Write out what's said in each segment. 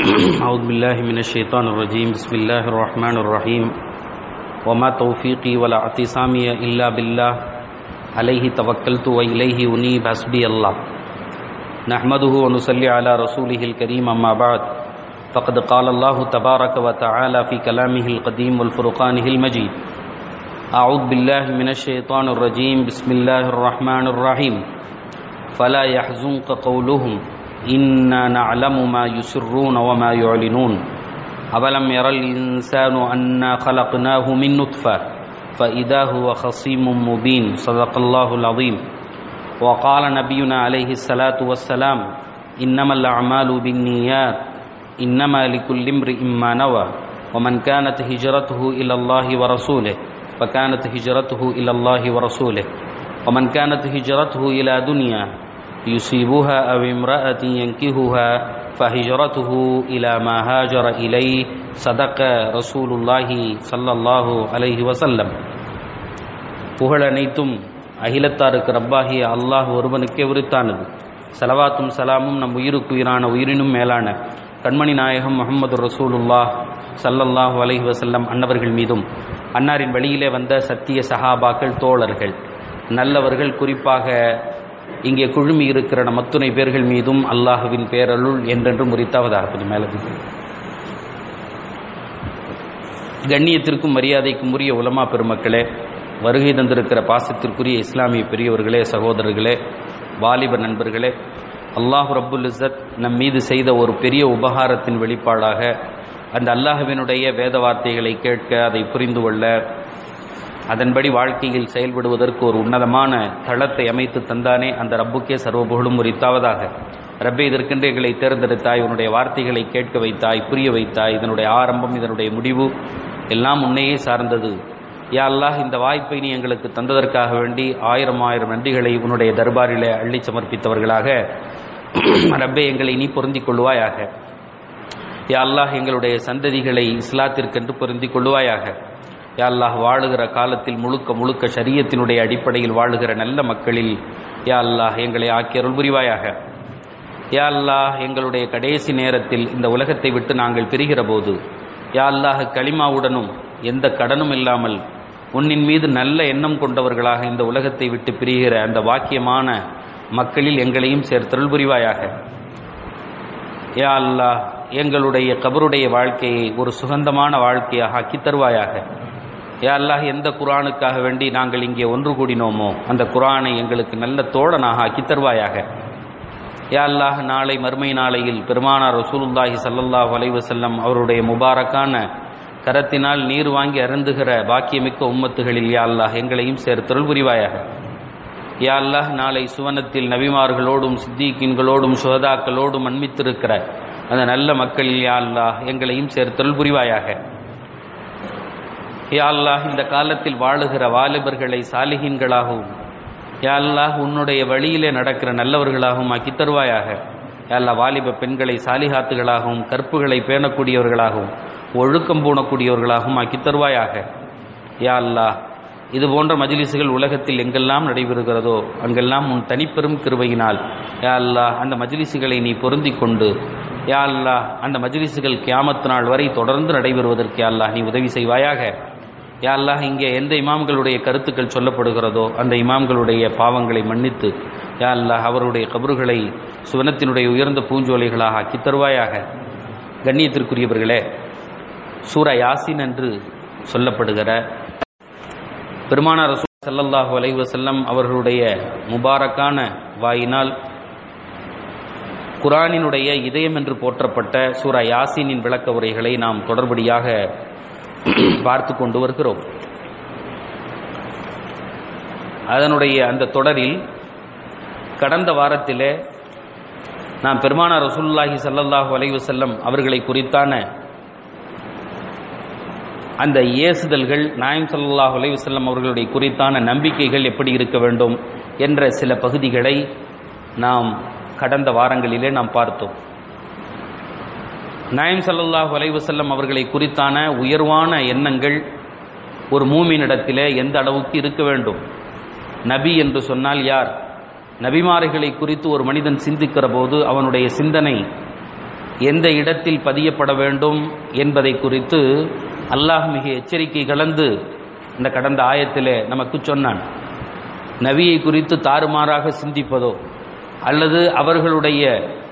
أعوذ بالله من الشيطان الرجيم بسم الله الرحمن الرحيم وما توفيقي ولا اعتصامي إلا بالله عليه توكلت وإليه أنيب حسبي الله نحمده ونصلي على رسوله الكريم أما بعد فقد قال الله تبارك وتعالى في كلامه القديم والفرقانه المجيد أعوذ بالله من الشيطان الرجيم بسم الله الرحمن الرحيم فلا يحزنك قولهم إنا نعلم ما يسرون وما يعلنون أولم ير الإنسان أنا خلقناه من نطفة فإذا هو خصيم مبين صدق الله العظيم وقال نبينا عليه الصلاة والسلام إنما الأعمال بالنيات إنما لكل امرئ ما نوى ومن كانت هجرته إلى الله ورسوله فكانت هجرته إلى الله ورسوله ومن كانت هجرته إلى دنيا يصيبها أو امرأة ينكهها فهجرته إلى ما هاجر إليه صدق رسول الله صلى الله عليه وسلم புகழ் அனைத்தும் அகிலத்தாருக்கு ரப்பாகிய அல்லாஹ் ஒருவனுக்கே உரித்தானது சலவாத்தும் சலாமும் நம் உயிருக்கு உயிரான உயிரினும் மேலான கண்மணி நாயகம் முகமது ரசூலுல்லாஹ் சல்லல்லாஹு அலைஹி வசல்லம் அன்னவர்கள் மீதும் அன்னாரின் வழியிலே வந்த சத்திய சஹாபாக்கள் தோழர்கள் நல்லவர்கள் குறிப்பாக இங்கே குழுமி இருக்கிற நம் அத்துணை பேர்கள் மீதும் அல்லாஹுவின் பேரருள் என்றென்றும் உரித்தாவதாக கொஞ்சம் மேலது கண்ணியத்திற்கும் மரியாதைக்கும் உரிய உலமா பெருமக்களே வருகை தந்திருக்கிற பாசத்திற்குரிய இஸ்லாமிய பெரியவர்களே சகோதரர்களே வாலிப நண்பர்களே அல்லாஹு ரப்புல் இஸ்ஸத் நம் மீது செய்த ஒரு பெரிய உபகாரத்தின் வெளிப்பாடாக அந்த அல்லாஹுவினுடைய வேத வார்த்தைகளை கேட்க அதை புரிந்து கொள்ள அதன்படி வாழ்க்கையில் செயல்படுவதற்கு ஒரு உன்னதமான தளத்தை அமைத்து தந்தானே அந்த ரப்புக்கே சர்வபுகழும் உரித்தாவதாக ரப்பே இதற்கென்று எங்களை தேர்ந்தெடுத்தாய் உன்னுடைய வார்த்தைகளை கேட்க வைத்தாய் புரிய வைத்தாய் இதனுடைய ஆரம்பம் இதனுடைய முடிவு எல்லாம் உன்னையே சார்ந்தது யா அல்லாஹ் இந்த வாய்ப்பை நீ எங்களுக்கு தந்ததற்காக வேண்டி ஆயிரம் ஆயிரம் நன்றிகளை உன்னுடைய தர்பாரிலே அள்ளி சமர்ப்பித்தவர்களாக ரப்பே எங்களை நீ பொருந்திக் கொள்வாயாக யா அல்லாஹ் எங்களுடைய சந்ததிகளை இஸ்லாத்திற்கென்று பொருந்திக் கொள்வாயாக யா அல்லாஹ் வாழுகிற காலத்தில் முழுக்க முழுக்க சரியத்தினுடைய அடிப்படையில் வாழுகிற நல்ல மக்களில் யா அல்லாஹ் எங்களை ஆக்கியருள் புரிவாயாக யா அல்லாஹ் எங்களுடைய கடைசி நேரத்தில் இந்த உலகத்தை விட்டு நாங்கள் பிரிகிற போது யா அல்லாஹ் களிமாவுடனும் எந்த கடனும் இல்லாமல் உன்னின் மீது நல்ல எண்ணம் கொண்டவர்களாக இந்த உலகத்தை விட்டு பிரிகிற அந்த வாக்கியமான மக்களில் எங்களையும் சேர்த்தருள் புரிவாயாக யா அல்லாஹ் எங்களுடைய கபருடைய வாழ்க்கையை ஒரு சுகந்தமான வாழ்க்கையாக ஆக்கி தருவாயாக யா அல்லாஹ் எந்த குரானுக்காக வேண்டி நாங்கள் இங்கே ஒன்று கூடினோமோ அந்த குரானை எங்களுக்கு நல்ல தோழனாக ஆக்கி தருவாயாக யா அல்லாஹ் நாளை மறுமை நாளையில் பெருமானார் ரசூலுல்லாஹி சல்லல்லாஹ் வலைவசல்லம் அவருடைய முபாரக்கான கரத்தினால் நீர் வாங்கி அருந்துகிற பாக்கியமிக்க உம்மத்துகளில் யா அல்லாஹ் எங்களையும் சேர்த்தருள் புரிவாயாக யா அல்லாஹ் நாளை சுவனத்தில் நபிமார்களோடும் சித்திகீன்களோடும் சுகதாக்களோடும் அன்மித்திருக்கிற அந்த நல்ல மக்களில் யா அல்லாஹ் எங்களையும் சேர்த்தருள் புரிவாயாக யா அல்லாஹ் இந்த காலத்தில் வாழுகிற வாலிபர்களை சாலிஹீன்களாகவும் யா அல்லாஹ் உன்னுடைய வழியிலே நடக்கிற நல்லவர்களாகவும் ஆக்கி தருவாயாக யா அல்லா வாலிப பெண்களை சாலிஹாத்துகளாகவும் கற்புகளை பேணக்கூடியவர்களாகவும் ஒழுக்கம் பூணக்கூடியவர்களாகவும் ஆக்கி தருவாயாக யா அல்லாஹ் இது போன்ற மஜிலிசுகள் உலகத்தில் எங்கெல்லாம் நடைபெறுகிறதோ அங்கெல்லாம் உன் தனிப்பெரும் கிருபையினால் யா அல்லாஹ் அந்த மஜிலிசுகளை நீ பொருந்தி கொண்டு யா அல்லாஹ் அந்த மஜிலிசுகள் கியாமத்து நாள் வரை தொடர்ந்து நடைபெறுவதற்கு யா அல்லாஹ் நீ உதவி செய்வாயாக யா அல்லாஹ் இங்கே எந்த இமாம்களுடைய கருத்துக்கள் சொல்லப்படுகிறதோ அந்த இமாம்களுடைய பாவங்களை மன்னித்து யா அல்லாஹ் அவருடைய கபறுகளை சுவனத்தினுடைய உயர்ந்த பூஞ்சோலைகளாக ஆக்கி தருவாயாக கண்ணியத்திற்குரியவர்களே சூரா யாசின் என்று சொல்லப்படுகிற பெருமானார் ரசூல் சல்லல்லாஹு அலைஹி வஸல்லம் அவர்களுடைய முபாரக்கான வாயினால் குரானினுடைய இதயம் என்று போற்றப்பட்ட சூரா யாசீனின் விளக்க உரைகளை நாம் தொடர்படியாக பார்த்து கொண்டு வருகிறோம் அதனுடைய அந்த தொடரில் கடந்த வாரத்திலே நாம் பெருமானார் ரசூல்லாஹி சல்லல்லாஹு அலைஹி செல்லம் அவர்களை குறித்தான அந்த ஏசுதல்கள் நாயம் சல்லாஹ் அலைவசல்லம் அவர்களுடைய குறித்தான நம்பிக்கைகள் எப்படி இருக்க வேண்டும் என்ற சில பகுதிகளை நாம் கடந்த வாரங்களிலே நாம் பார்த்தோம் நாயம் சல்லாஹ் அலைவசல்லம் அவர்களை குறித்தான உயர்வான எண்ணங்கள் ஒரு மூமினிடத்திலே எந்த அளவுக்கு இருக்க வேண்டும் நபி என்று சொன்னால் யார் நபிமார்களை குறித்து ஒரு மனிதன் சிந்திக்கிற போது அவனுடைய சிந்தனை எந்த இடத்தில் பதியப்பட வேண்டும் என்பதை குறித்து அல்லாஹ் மிக எச்சரிக்கை கலந்து இந்த கடந்த ஆயத்திலே நமக்கு சொன்னான் நபியை குறித்து தாறுமாறாக சிந்திப்பதோ அல்லது அவர்களுடைய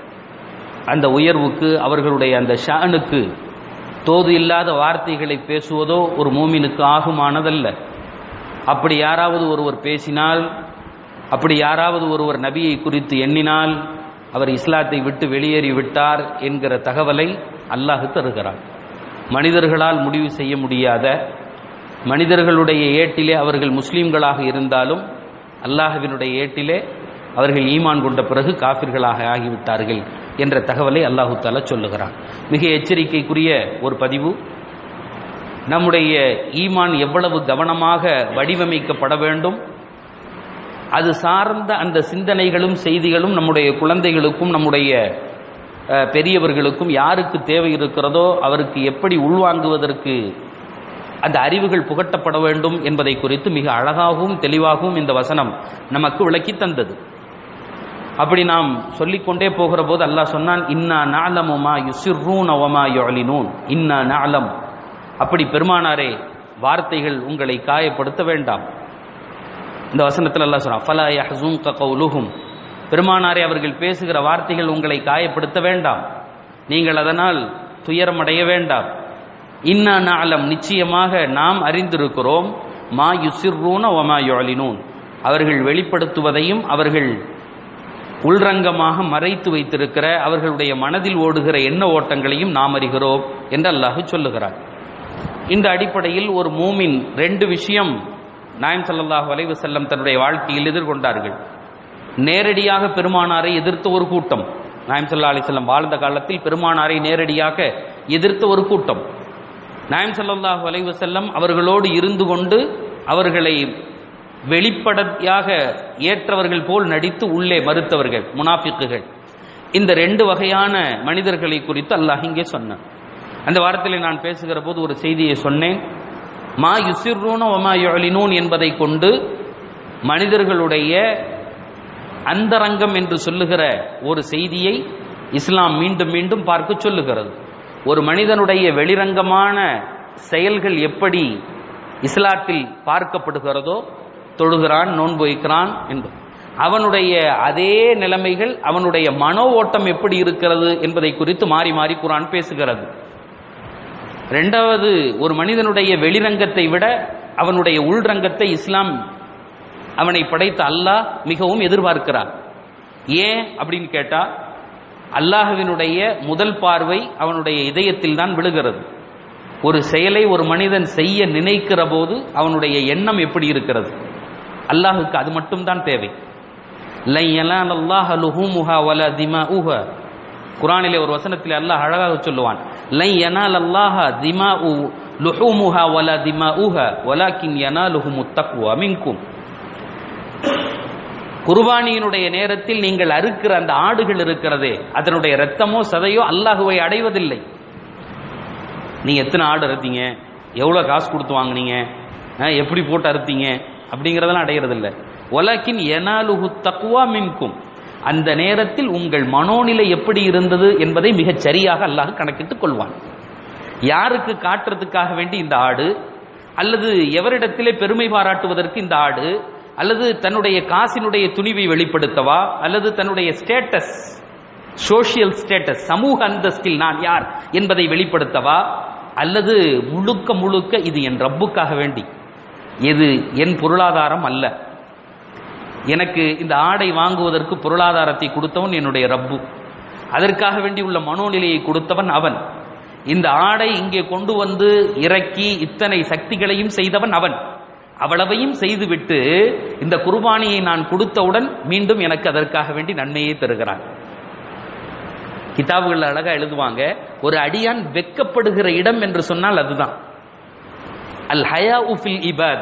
அந்த உயர்வுக்கு அவர்களுடைய அந்த ஷானுக்கு தோது இல்லாத வார்த்தைகளை பேசுவதோ ஒரு மூமினுக்கு ஆகுமானதல்ல அப்படி யாராவது ஒருவர் பேசினால் அப்படி யாராவது ஒருவர் நபியை குறித்து எண்ணினால் அவர் இஸ்லாத்தை விட்டு வெளியேறி விட்டார் என்கிற தகவலை அல்லாஹ் தருகிறார் மனிதர்களால் முடிவு செய்ய முடியாத மனிதர்களுடைய ஏட்டிலே அவர்கள் முஸ்லீம்களாக இருந்தாலும் அல்லாஹுவினுடைய ஏட்டிலே அவர்கள் ஈமான் கொண்ட பிறகு காபிர்களாக ஆகிவிட்டார்கள் என்ற தகவலை அல்லாஹு தாலா சொல்லுகிறான் மிக எச்சரிக்கைக்குரிய ஒரு பதிவு நம்முடைய ஈமான் எவ்வளவு கவனமாக வடிவமைக்கப்பட வேண்டும் அது சார்ந்த அந்த சிந்தனைகளும் செய்திகளும் நம்முடைய குழந்தைகளுக்கும் நம்முடைய அஹ், பெரியவர்களுக்கும் யாருக்கு தேவை இருக்கிறதோ அவருக்கு எப்படி உள்வாங்குவதற்கு அந்த அறிவுகள் புகட்டப்பட வேண்டும் என்பதை குறித்து மிக அழகாகவும் தெளிவாகவும் இந்த வசனம் நமக்கு விளக்கி தந்தது அப்படி நாம் சொல்லிக்கொண்டே போகிற போது அல்லாஹ் சொன்னான் இன்னா நாலமுமா யுசிர்ரூன் அவமா யொலினூன் இன்னா நாலம் அப்படி பெருமானாரே வார்த்தைகள் உங்களை காயப்படுத்த வேண்டாம் இந்த வசனத்தில் அல்லாஹ் சொன்னான் ஃபலா யஹ்ஸுன்க கௌலுஹும் பெருமானாரே அவர்கள் பேசுகிற வார்த்தைகள் உங்களை காயப்படுத்த வேண்டாம் நீங்கள் அதனால் துயரமடைய வேண்டாம் இன்னா நாலம் நிச்சயமாக நாம் அறிந்திருக்கிறோம் மா யுசிர்ரூன ஒமா யொலினூன் அவர்கள் வெளிப்படுத்துவதையும் அவர்கள் உள்ரங்கமாக மறைத்து வைத்திருக்கிற அவர்களுடைய மனதில் ஓடுகிற எண்ண ஓட்டங்களையும் நாம் அறிகிறோம் என்று அல்லாஹ் சொல்லுகிறார் இந்த அடிப்படையில் ஒரு மூமின் ரெண்டு விஷயம் நாயம் ஸல்லல்லாஹு அலைஹி வஸல்லம் தன்னுடைய வாழ்க்கையில் எதிர்கொண்டார்கள் நேரடியாக பெருமானாரை எதிர்த்த ஒரு கூட்டம் நாயம் ஸல்லல்லாஹு அலைஹி வஸல்லம் வாழ்ந்த காலத்தில் பெருமானாரை நேரடியாக எதிர்த்த ஒரு கூட்டம் நாயம் ஸல்லல்லாஹு அலைஹி வஸல்லம் அவர்களோடு இருந்து கொண்டு அவர்களை வெளிப்படையாக ஏற்றவர்கள் போல் நடித்து உள்ளே மறுத்தவர்கள் முனாஃபிக்குகள் இந்த ரெண்டு வகையான மனிதர்களை குறித்து அல்லாஹ் இங்கே சொன்னான் அந்த வாரத்தில் நான் பேசுகிற போது ஒரு செய்தியை சொன்னேன் மா யுசிர்ரூன ஒமா யொலினூன் என்பதை கொண்டு மனிதர்களுடைய அந்தரங்கம் என்று சொல்லுகிற ஒரு செய்தியை இஸ்லாம் மீண்டும் மீண்டும் பார்க்க சொல்லுகிறது ஒரு மனிதனுடைய வெளிரங்கமான செயல்கள் எப்படி இஸ்லாத்தில் பார்க்கப்படுகிறதோ தொழுகிறான் நோன்பு வைக்கிறான் என்று அவனுடைய அதே நிலைமைகள் அவனுடைய மனோ ஓட்டம் எப்படி இருக்கிறது என்பதை குறித்து மாறி மாறி குரான் பேசுகிறது ரெண்டாவது ஒரு மனிதனுடைய வெளிரங்கத்தை விட அவனுடைய உள்ரங்கத்தை இஸ்லாம் அவனை படைத்த அல்லாஹ் மிகவும் எதிர்பார்க்கிறார் ஏன் அப்படின்னு கேட்டா அல்லாஹுவினுடைய முதல் பார்வை அவனுடைய இதயத்தில் தான் விழுகிறது ஒரு செயலை ஒரு மனிதன் செய்ய நினைக்கிற போது அவனுடைய எண்ணம் எப்படி இருக்கிறது அல்லாஹுக்கு அது மட்டும்தான் தேவை குரானிலே ஒரு வசனத்தில் அல்லாஹ் அழகாக சொல்லுவான் லை யனால் அல்லாஹ திமா உ லுஹூமுஹா வலா திமா உஹ வலாக்கின் யனாலுஹுமு தக்வா மின்கும் குர்பானியினுடைய நேரத்தில் நீங்கள் அறுக்கிற அந்த ஆடுகள் இருக்கிறதே அதனுடைய ரத்தமோ சதையோ அல்லாஹுவை அடைவதில்லை நீங்க எத்தனை ஆடு அறுத்தீங்க எவ்வளவு காசு கொடுத்து வாங்குனீங்க அஹ், எப்படி போட்டு அறுத்தீங்க அப்படிங்கிறதெல்லாம் அடையிறதில்லை ஒலக்கின் எனாலுஹு தக்குவா மின்கும் அந்த நேரத்தில் உங்கள் மனோநிலை எப்படி இருந்தது என்பதை மிகச் சரியாக அல்லாஹ் கணக்கிட்டுக் கொள்வான் யாருக்கு காட்டுறதுக்காக வேண்டி இந்த ஆடு அல்லது எவரிடத்திலே பெருமை பாராட்டுவதற்கு இந்த ஆடு அல்லது தன்னுடைய காசினுடைய துணிவை வெளிப்படுத்தவா அல்லது தன்னுடைய ஸ்டேட்டஸ் சோஷியல் ஸ்டேட்டஸ் சமூக அந்தஸ்தில் நான் யார் என்பதை வெளிப்படுத்தவா அல்லது முழுக்க முழுக்க இது என் ரப்புக்காக வேண்டி இது என் பொருளாதாரம் அல்ல எனக்கு இந்த ஆடை வாங்குவதற்கு பொருளாதாரத்தை கொடுத்தவன் என்னுடைய ரப்பு அதற்காக வேண்டி உள்ள மனோநிலையை கொடுத்தவன் அவன் இந்த ஆடை இங்கே கொண்டு வந்து இறக்கி இத்தனை சக்திகளையும் செய்தவன் அவன் அவ்வளவையும் செய்துவிட்டு இந்த குர்பானியை நான் கொடுத்தவுடன் மீண்டும் எனக்கு அதற்காக வேண்டி நன்மையை தருகிறான் கிதாபுகள் அழகா எழுதுவாங்க ஒரு அடியான் வெக்கப்படுகிற இடம் என்று சொன்னால் அதுதான் அல் ஹயா உஃபில் இபாத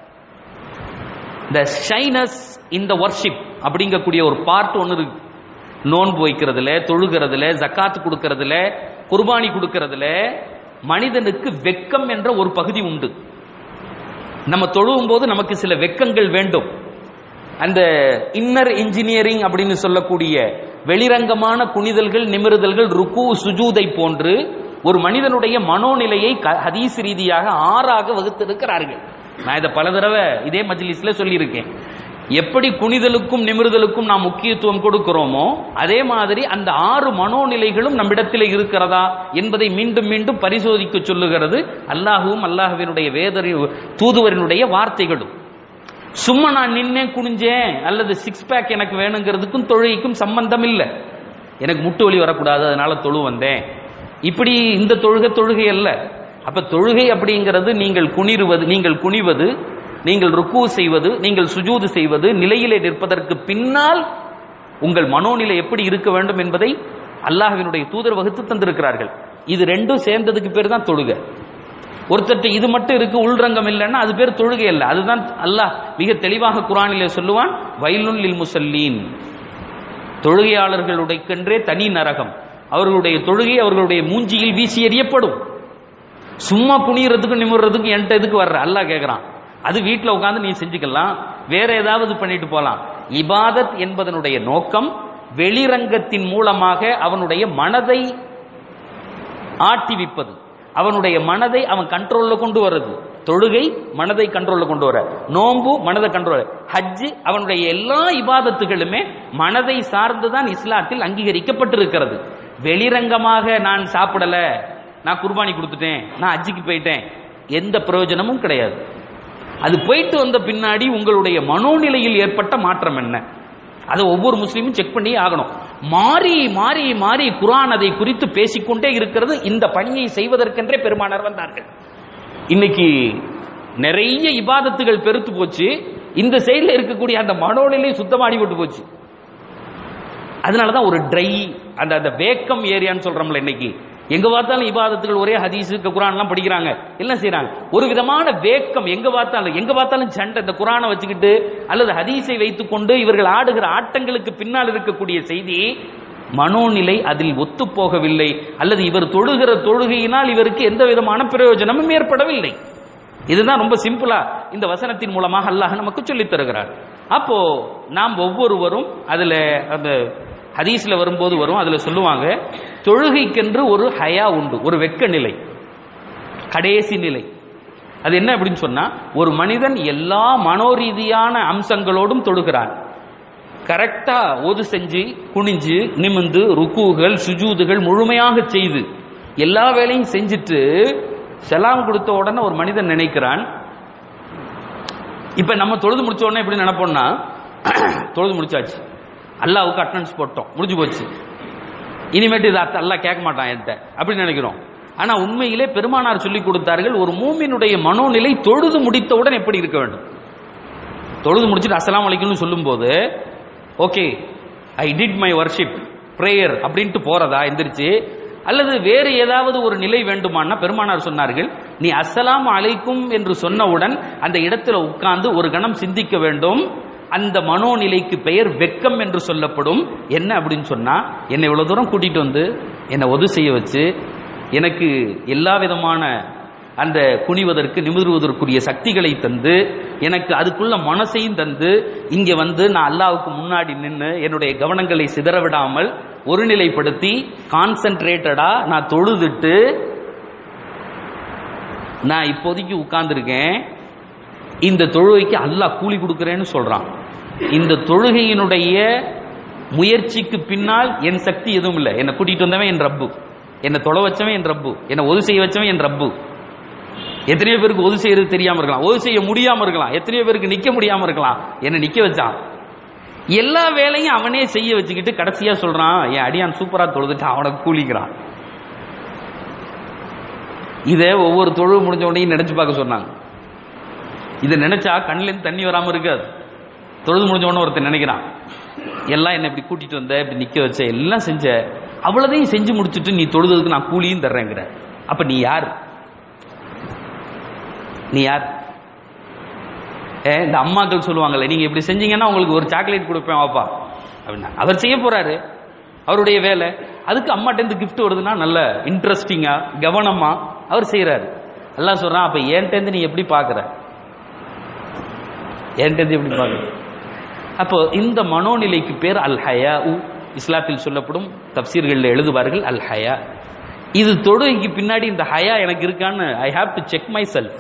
த ஷைனஸ் இன் த வர்ஷிப் அப்படிங்கக்கூடிய ஒரு பார்ட் ஒன்று இருக்கு நோன்பு வைக்கிறதுல தொழுகிறதுல ஜக்காத்து கொடுக்கறதுல குர்பானி கொடுக்கறதுல மனிதனுக்கு வெக்கம் என்ற ஒரு பகுதி உண்டு நம்ம தொழுவும் போது நமக்கு சில வெக்கங்கள் வேண்டும் அந்த இன்னர் இன்ஜினியரிங் அப்படின்னு சொல்லக்கூடிய வெளிரங்கமான குனிதல்கள் நிமிருதல்கள் ருக்கு சுஜூதை போன்று ஒரு மனிதனுடைய மனோநிலையை க- ஹதீஸ் ரீதியாக ஆறாக வகுத்திருக்கிறார்கள் நான் இதை பல தடவை இதே மஜ்லிஸ்ல சொல்லியிருக்கேன் எப்படி குனிதலுக்கும் நிமிருதலுக்கும் நாம் முக்கியத்துவம் கொடுக்கிறோமோ அதே மாதிரி அந்த ஆறு மனோநிலைகளும் நம்மிடத்தில் இருக்கிறதா என்பதை மீண்டும் மீண்டும் பரிசோதிக்க சொல்லுகிறது அல்லாஹுவும் அல்லாஹுவினுடைய வேதரி தூதுவரினுடைய வார்த்தைகளும் சும்மா நான் நின்னே குனிஞ்சேன் அல்லது சிக்ஸ் பேக் எனக்கு வேணுங்கிறதுக்கும் தொழுகைக்கும் சம்பந்தம் இல்லை எனக்கு முட்டு வலி வரக்கூடாது அதனால தொழு வந்தேன் இப்படி இந்த தொழுகை தொழுகை அல்ல அப்ப தொழுகை அப்படிங்கிறது நீங்கள் குனிறுவது நீங்கள் குனிவது நீங்கள் ருக்கு செய்வது நீங்கள் சுஜூது செய்வது நிலையிலே நிற்பதற்கு பின்னால் உங்கள் மனோநிலை எப்படி இருக்க வேண்டும் என்பதை அல்லாஹ்வினுடைய தூதர் வகுத்து தந்திருக்கிறார்கள் இது ரெண்டும் சேர்ந்ததுக்கு பேர் தான் தொழுகை ஒருத்தர்ட்ட இது மட்டும் இருக்கு உள்ரங்கம் இல்லைன்னா அது பேர் தொழுகை அல்ல அதுதான் அல்லாஹ் மிக தெளிவாக குரானிலே சொல்லுவான் வயலுன் லில் முசல்லீன் தொழுகையாளர்களுடைக்கென்றே தனி நரகம் அவர்களுடைய தொழுகை அவர்களுடைய மூஞ்சியில் வீசி எறியப்படும் சும்மா குனியறதுக்கும் நிமிர்றதுக்கும் என்கிட்ட எதுக்கு வர்ற அல்லாஹ் கேட்குறான் அது வீட்டில் உட்காந்து நீ செஞ்சுக்கலாம் வேற ஏதாவது பண்ணிட்டு போலாம் இபாதத் என்பதனுடைய நோக்கம் வெளிரங்கத்தின் மூலமாக அவனுடைய மனதை ஆட்டிவிப்பது அவனுடைய மனதை அவன் கண்ட்ரோல்ல கொண்டு வர்றது தொழுகை மனதை கண்ட்ரோல்ல கொண்டு வர நோன்பு மனதை கண்ட்ரோல் ஹஜ்ஜு அவனுடைய எல்லா இபாதத்துகளுமே மனதை சார்ந்துதான் இஸ்லாத்தில் அங்கீகரிக்கப்பட்டிருக்கிறது வெளிரங்கமாக நான் சாப்பிடல நான் குர்பானி கொடுத்துட்டேன் நான் ஹஜ்ஜுக்கு போயிட்டேன் எந்த பிரயோஜனமும் கிடையாது அது போயிட்டு வந்த பின்னாடி உங்களுடைய மனோநிலையில் ஏற்பட்ட மாற்றம் என்ன அதை ஒவ்வொரு முஸ்லீமும் செக் பண்ணி ஆகணும் மாறி மாறி மாறி குர்ஆன் அதை குறித்து பேசிக்கொண்டே இருக்கிறது இந்த பணியை செய்வதற்கென்றே பெருமானார் வந்தார்கள் இன்னைக்கு நிறைய இபாதத்துகள் பெருத்து போச்சு இந்த சைடுல இருக்கக்கூடிய அந்த மனோநிலை சுத்தமாடி விட்டு போச்சு அதனாலதான் ஒரு ட்ரை அந்த அந்த வேக்கம் ஏரியான்னு சொல்றோம்ல இன்னைக்கு எங்க பார்த்தாலும் இபாதத்துகள் ஒரே ஹதீஸ் குரான் எல்லாம் படிக்கிறாங்க எல்லாம் செய்றாங்க ஒரு விதமான வேக்கம் எங்க பார்த்தாலும் எங்க பார்த்தாலும் சண்டை இந்த குரானை வச்சுக்கிட்டு அல்லது ஹதீஸை வைத்துக்கொண்டு இவர்கள் ஆடுகிற ஆட்டங்களுக்கு பின்னால் இருக்கக்கூடிய செய்தி மனோநிலை அதில் ஒத்து போகவில்லை அல்லது இவர் தொழுகிற தொழுகையினால் இவருக்கு எந்த விதமான பிரயோஜனமும் ஏற்படவில்லை இதுதான் ரொம்ப சிம்பிளா இந்த வசனத்தின் மூலமாக அல்லாஹ் நமக்கு சொல்லித் தருகிறார் அப்போ நாம் ஒவ்வொருவரும் அதுல அந்த ஹதீஸ்ல வரும்போது வரும் அதுல சொல்லுவாங்க தொழுகைக்கென்று ஒரு ஹயா உண்டு ஒரு வெட்க நிலை கடைசி நிலை அது என்ன அப்படின்னு சொன்னா ஒரு மனிதன் எல்லா மனோரீதியான அம்சங்களோடும் தொழுகிறான் கரெக்டா ஒது செஞ்சு குனிஞ்சு நிமிந்து ருக்குகள் சுஜூதுகள் முழுமையாக செய்து எல்லா வேலையும் செஞ்சுட்டு செலாம் கொடுத்த உடனே ஒரு மனிதன் நினைக்கிறான் இப்ப நம்ம தொழுது முடிச்ச உடனே எப்படி நினைப்போம்னா தொழுது முடிச்சாச்சு அல்லாவுக்கு அட்டனன்ஸ் போட்டோம் முடிஞ்சு போச்சு இனிமேட்டு இது அத்த- அல்லாஹ் கேட்க மாட்டான் என்கிட்ட அப்படின்னு நினைக்கிறோம் ஆனா உண்மையிலே பெருமானார் சொல்லி கொடுத்தார்கள் ஒரு மூமினுடைய மனோநிலை தொழுது முடித்தவுடன் எப்படி இருக்க வேண்டும் தொழுது முடிச்சுட்டு அஸ்ஸலாமு அலைக்கும்னு சொல்லும்போது okay I did my worship prayer அப்படின்ட்டு போறதா எந்திரிச்சு அல்லது வேறு ஏதாவது ஒரு நிலை வேண்டுமானா பெருமானார் சொன்னார்கள் நீ அஸ்ஸலாமு அலைக்கும் என்று சொன்னவுடன் அந்த இடத்துல உட்கார்ந்து ஒரு கணம் சிந்திக்க வேண்டும் அந்த மனோநிலைக்கு பெயர் வெக்கம் என்று சொல்லப்படும் என்ன அப்படின்னு சொன்னா என்னை இவ்வளவு தூரம் கூட்டிட்டு வந்து என்னை ஒது செய்ய வச்சு எனக்கு எல்லா விதமான அந்த குனிவதற்கு நிமிருவதற்குரிய சக்திகளை தந்து எனக்கு அதுக்குள்ள மனசையும் தந்து இங்க வந்து நான் அல்லாவுக்கு முன்னாடி நின்று என்னுடைய கவனங்களை சிதற விடாமல் ஒருநிலைப்படுத்தி கான்சென்ட்ரேட்டடா நான் தொழுதுட்டு நான் இப்போதைக்கு உட்கார்ந்திருக்கேன் இந்த தொழுகைக்கு அல்லாஹ் கூலி கொடுக்கிறேன்னு சொல்றான் இந்த தொழுகையினுடைய முயற்சிக்கு பின்னால் என் சக்தி எதுவும் இல்லை என்னை கூட்டிட்டு வந்தவன் என் ரப்பு என்னை தொலை வச்சவன் என் ரப்பு என்னை ஒது செய்ய வச்சவன் என் ரப்பு எத்தனையோ பேருக்கு ஒது செய்யறது தெரியாம இருக்கலாம் ஒது செய்ய முடியாம இருக்கலாம் எத்தனையோ பேருக்கு நிக்க முடியாம இருக்கலாம் என்னை நிக்க வச்சான் எல்லா வேலையும் அவனே செய்ய வச்சுக்கிட்டு கடைசியா சொல்றான் என் அடியான் சூப்பரா தொழுதுட்டு அவனை கூலிக்கிறான் இதை ஒவ்வொரு தொழுவு முடிஞ்ச உடனே நினைச்சு பார்க்க சொன்னாங்க இதை நினைச்சா கண்ணிலேருந்து தண்ணி வராம இருக்காது தொழுது முடிஞ்ச உடனே ஒருத்தன் நினைக்கிறான் எல்லாம் என்னை இப்படி கூட்டிட்டு வந்த இப்படி நிக்க வச்ச எல்லாம் செஞ்ச அவ்வளதையும் செஞ்சு முடிச்சுட்டு நீ தொழுதுக்கு நான் கூலியும் தர்றேங்கிற அப்ப நீ யார் நீ யார் ஏ, இந்த அம்மாக்கள் சொல்லுவாங்கல்ல நீங்க இப்படி செஞ்சீங்கன்னா உங்களுக்கு ஒரு சாக்லேட் கொடுப்பேன் வாப்பா அப்படின்னா அவர் செய்ய போறாரு அவருடைய வேலை அதுக்கு அம்மாட்ட இருந்து கிஃப்ட் வருதுன்னா நல்ல இன்ட்ரெஸ்டிங்கா கவனமா அவர் செய்யறாரு எல்லாம் சொல்றான் அப்ப என்கிட்ட இருந்து நீ எப்படி பாக்குற என்கிட்ட இருந்து எப்படி பாக்குற அப்போ இந்த மனோநிலைக்கு பேர் அல் ஹயா இஸ்லாத்தில் சொல்லப்படும் தப்சீர்களில் எழுதுவார்கள் அல் ஹயா இது தொழுகைக்கு பின்னாடி இந்த ஹயா எனக்கு இருக்கான்னு I have to check myself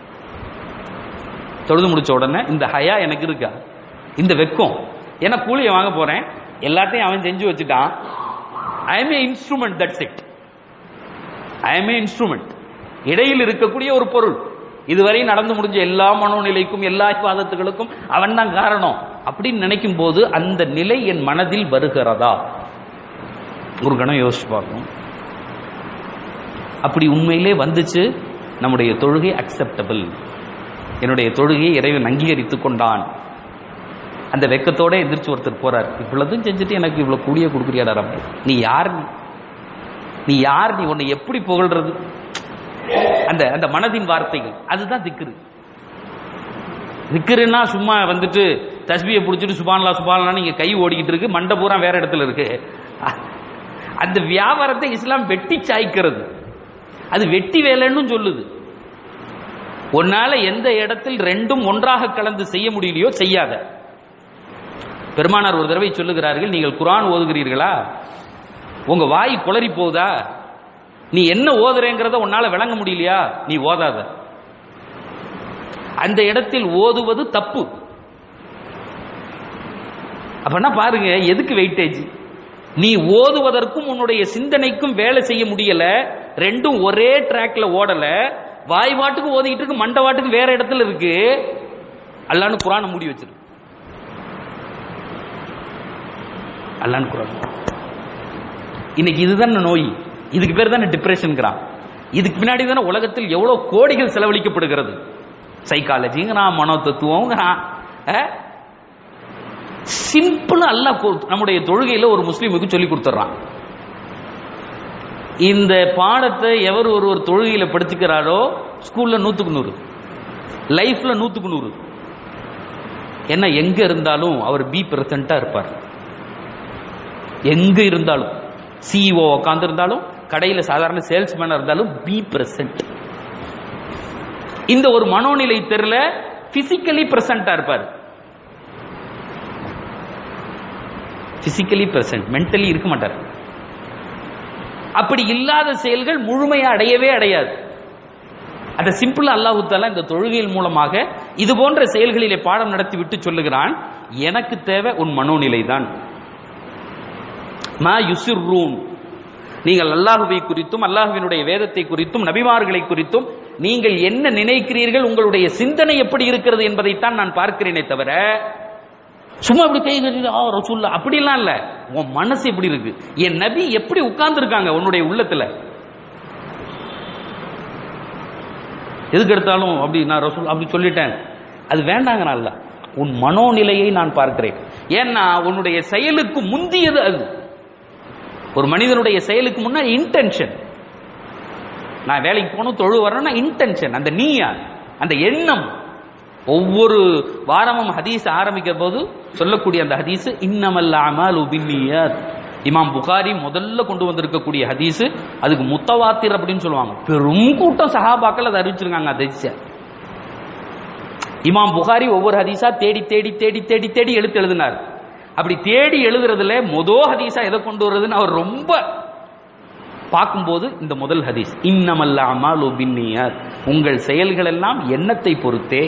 தொழுது முடிச்ச உடனே இந்த ஹயா எனக்கு இருக்கா இந்த வெக்கம் ஏன்னா கூலியை வாங்க போறேன் எல்லாத்தையும் அவன் செஞ்சு வச்சுட்டான் I am a instrument that's it I am a instrument இடையில் இருக்கக்கூடிய ஒரு பொருள் இதுவரை நடந்து முடிஞ்ச எல்லா மனோநிலைக்கும் எல்லா விவாதத்துகளுக்கும் அவன் தான் காரணம் அப்படின்னு நினைக்கும் போது அந்த நிலை என் மனதில் வருகிறதா ஒரு கணம் யோசிச்சு பார்க்கணும் அப்படி உண்மையிலே வந்துச்சு நம்முடைய தொழுகை அக்செப்டபிள் என்னுடைய தொழுகையை இறைவன் அங்கீகரித்துக் கொண்டான் அந்த வெக்கத்தோட எந்திரிச்சு ஒருத்தர் போறார் இவ்வளவும் செஞ்சுட்டு எனக்கு இவ்வளவு கூடிய கொடுக்குறியாடா ரப்ப நீ யார் நீ நீ யார் நீ உன்னை எப்படி புகழ்றது அந்த அந்த மனதின் வார்த்தைகள் அதுதான் திக்ரு திக்ருன்னா சும்மா வந்துட்டு தஸ்பியை பிடிச்சிட்டு சுபான்லா சுபான்லா நீங்க கை ஓடிக்கிட்டு இருக்கு மண்டை பூரா வேற இடத்துல இருக்கு அந்த வியாபாரத்தை இஸ்லாம் வெட்டி சாய்க்கிறது அது வெட்டி வேலைன்னு சொல்லுது உன்னால எந்த இடத்தில் ரெண்டும் ஒன்றாக கலந்து செய்ய முடியலையோ செய்யாத பெருமானார் ஒரு தடவை சொல்லுகிறார்கள் நீங்கள் குரான் ஓதுகிறீர்களா உங்க வாய் குளறி போகுதா நீ என்ன ஓதுறேங்கிறத உன்னால விளங்க முடியலையா நீ ஓதாத அந்த இடத்தில் ஓதுவது தப்பு அப்படின்னா பாருங்க எதுக்கு வெயிட்டேஜ் நீ ஓதுவதற்கும் உன்னுடைய சிந்தனைக்கும் வேலை செய்ய முடியல ரெண்டும் ஒரே டிராக்ல ஓடல வாய் வாட்டுக்கு ஓதிக்கிட்டு இருக்கு மண்டை வாட்டுக்கு வேற இடத்துல இருக்கு அல்லான்னு குரானை மூடி வச்சிரு அல்லான்னு குரான் இன்னைக்கு இதுதான் நோய் இதுக்கு பேர் தானே டிப்ரெஷன்ங்கிறான் இதுக்கு பின்னாடி தானே உலகத்தில் எவ்வளவு கோடிகள் செலவழிக்கப்படுகிறது சைக்காலஜிங்கிறான் மனோ தத்துவங்கிறான் சிம்பிள் அல்ல நம்முடைய தொழுகையில ஒரு முஸ்லீமுக்கு சொல்லி கொடுத்துட்றான் இந்த பாடத்தை எவர் ஒரு ஒரு தொழுகையில படிச்சுக்கிறாரோ ஸ்கூல்ல நூத்துக்கு நூறு லைஃப்ல நூத்துக்கு நூறு என்ன எங்க இருந்தாலும் அவர் பி பிரசண்டா இருப்பார் எங்க இருந்தாலும் சிஇஓ உட்கார்ந்து இருந்தாலும் கடையில் சாதாரண சேல்ஸ்மேனா இருந்தாலும் பி பிரசன்ட் இந்த ஒரு மனோநிலை தெரியல பிசிக்கலி பிரசண்டா இருப்பார் பிசிக்கலி பிரசன்ட் மென்டலி இருக்க மாட்டார் அப்படி இல்லாத செயல்கள் முழுமையா அடையவே அடையாது அதை சிம்பிளா அல்லாஹு தாலா இந்த தொழுகையின் மூலமாக இது போன்ற செயல்களிலே பாடம் நடத்தி விட்டு சொல்லுகிறான் எனக்கு தேவை உன் மனோநிலை தான் மா யுசிர்ரூன் நீங்கள் அல்லாஹுவை குறித்தும் அல்லாஹுவினுடைய வேதத்தை குறித்தும் நபிமார்களை குறித்தும் நீங்கள் என்ன நினைக்கிறீர்கள் உங்களுடைய சிந்தனை எப்படி இருக்கிறது என்பதைத்தான் நான் பார்க்கிறேனே தவிர சும்மா அப்படி கை கட்டி ஆ ரசூல்லா அப்படிலாம் இல்ல உன் மனசு எப்படி இருக்கு என் நபி எப்படி உட்கார்ந்து இருக்காங்க உன்னுடைய உள்ளத்துல எதுக்கு எடுத்தாலும் அப்படி நான் ரசூல் அப்படி சொல்லிட்டேன் அது வேண்டாங்க அல்ல உன் மனோநிலையை நான் பார்க்கிறேன் ஏன்னா உன்னுடைய செயலுக்கு முந்தியது அது ஒரு மனிதனுடைய செயலுக்கு முன்னாடி இன்டென்ஷன் நான் வேலைக்கு போகணும் தொழு வரணும்னா இன்டென்ஷன் அந்த நீயா அந்த எண்ணம் ஒவ்வொரு வாரமும் ஹதீஸ் ஆரம்பிக்கிற போது சொல்லக்கூடிய அந்த ஹதீஸ் இன்னமல்ல அமால் உபின்னியத் இமாம் புகாரி முதல்ல கொண்டு வந்திருக்கக்கூடிய ஹதீஸ் அதுக்கு முத்தவாத்திர் அப்படின்னு சொல்லுவாங்க பெரும் கூட்டம் சஹாபாக்கள் அதை அறிவிச்சிருக்காங்க ஹதீஸ இமாம் புகாரி ஒவ்வொரு ஹதீஸா தேடி தேடி தேடி தேடி தேடி எழுத்து எழுதினார் அப்படி தேடி எழுதுறதுல மொதோ ஹதீஸா எதை கொண்டு வர்றதுன்னு அவர் ரொம்ப பார்க்கும்போது இந்த முதல் ஹதீஸ் இன்னமல்ல அமால் உபின்னியத் உங்கள் செயல்கள் எல்லாம் எண்ணத்தை பொறுத்தே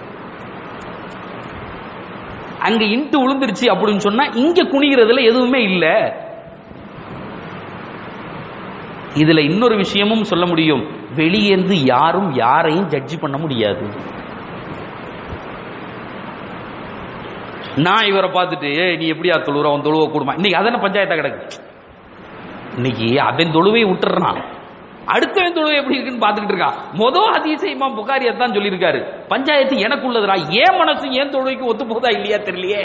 அங்க இன்ட்டு விழுந்துருச்சு அப்படின்னு சொன்னா இங்க குனிகிறதுல எதுவுமே இல்ல இதுல இன்னொரு விஷயமும் சொல்ல முடியும் வெளியேந்து யாரும் யாரையும் ஜட்ஜ் பண்ண முடியாது நான் இவரை பார்த்துட்டு ஏய் நீ எப்படியா தொழுற அவன் தொழுவ கூடுமா இன்னைக்கு அதான பஞ்சாயத்தா கிடக்கு இன்னைக்கு அவன் தொழுவை விட்டுறான் அடுத்தவன் தொழுவை எப்படி இருக்குன்னு பார்த்துக்கிட்டு இருக்கான் மொதல் அதிசய இமாம் புகாரி தான் சொல்லியிருக்காரு பஞ்சாயத்து எனக்கு உள்ளதுடா ஏன் மனசு ஏன் தொழுவைக்கு ஒத்து போதா இல்லையா தெரியலையே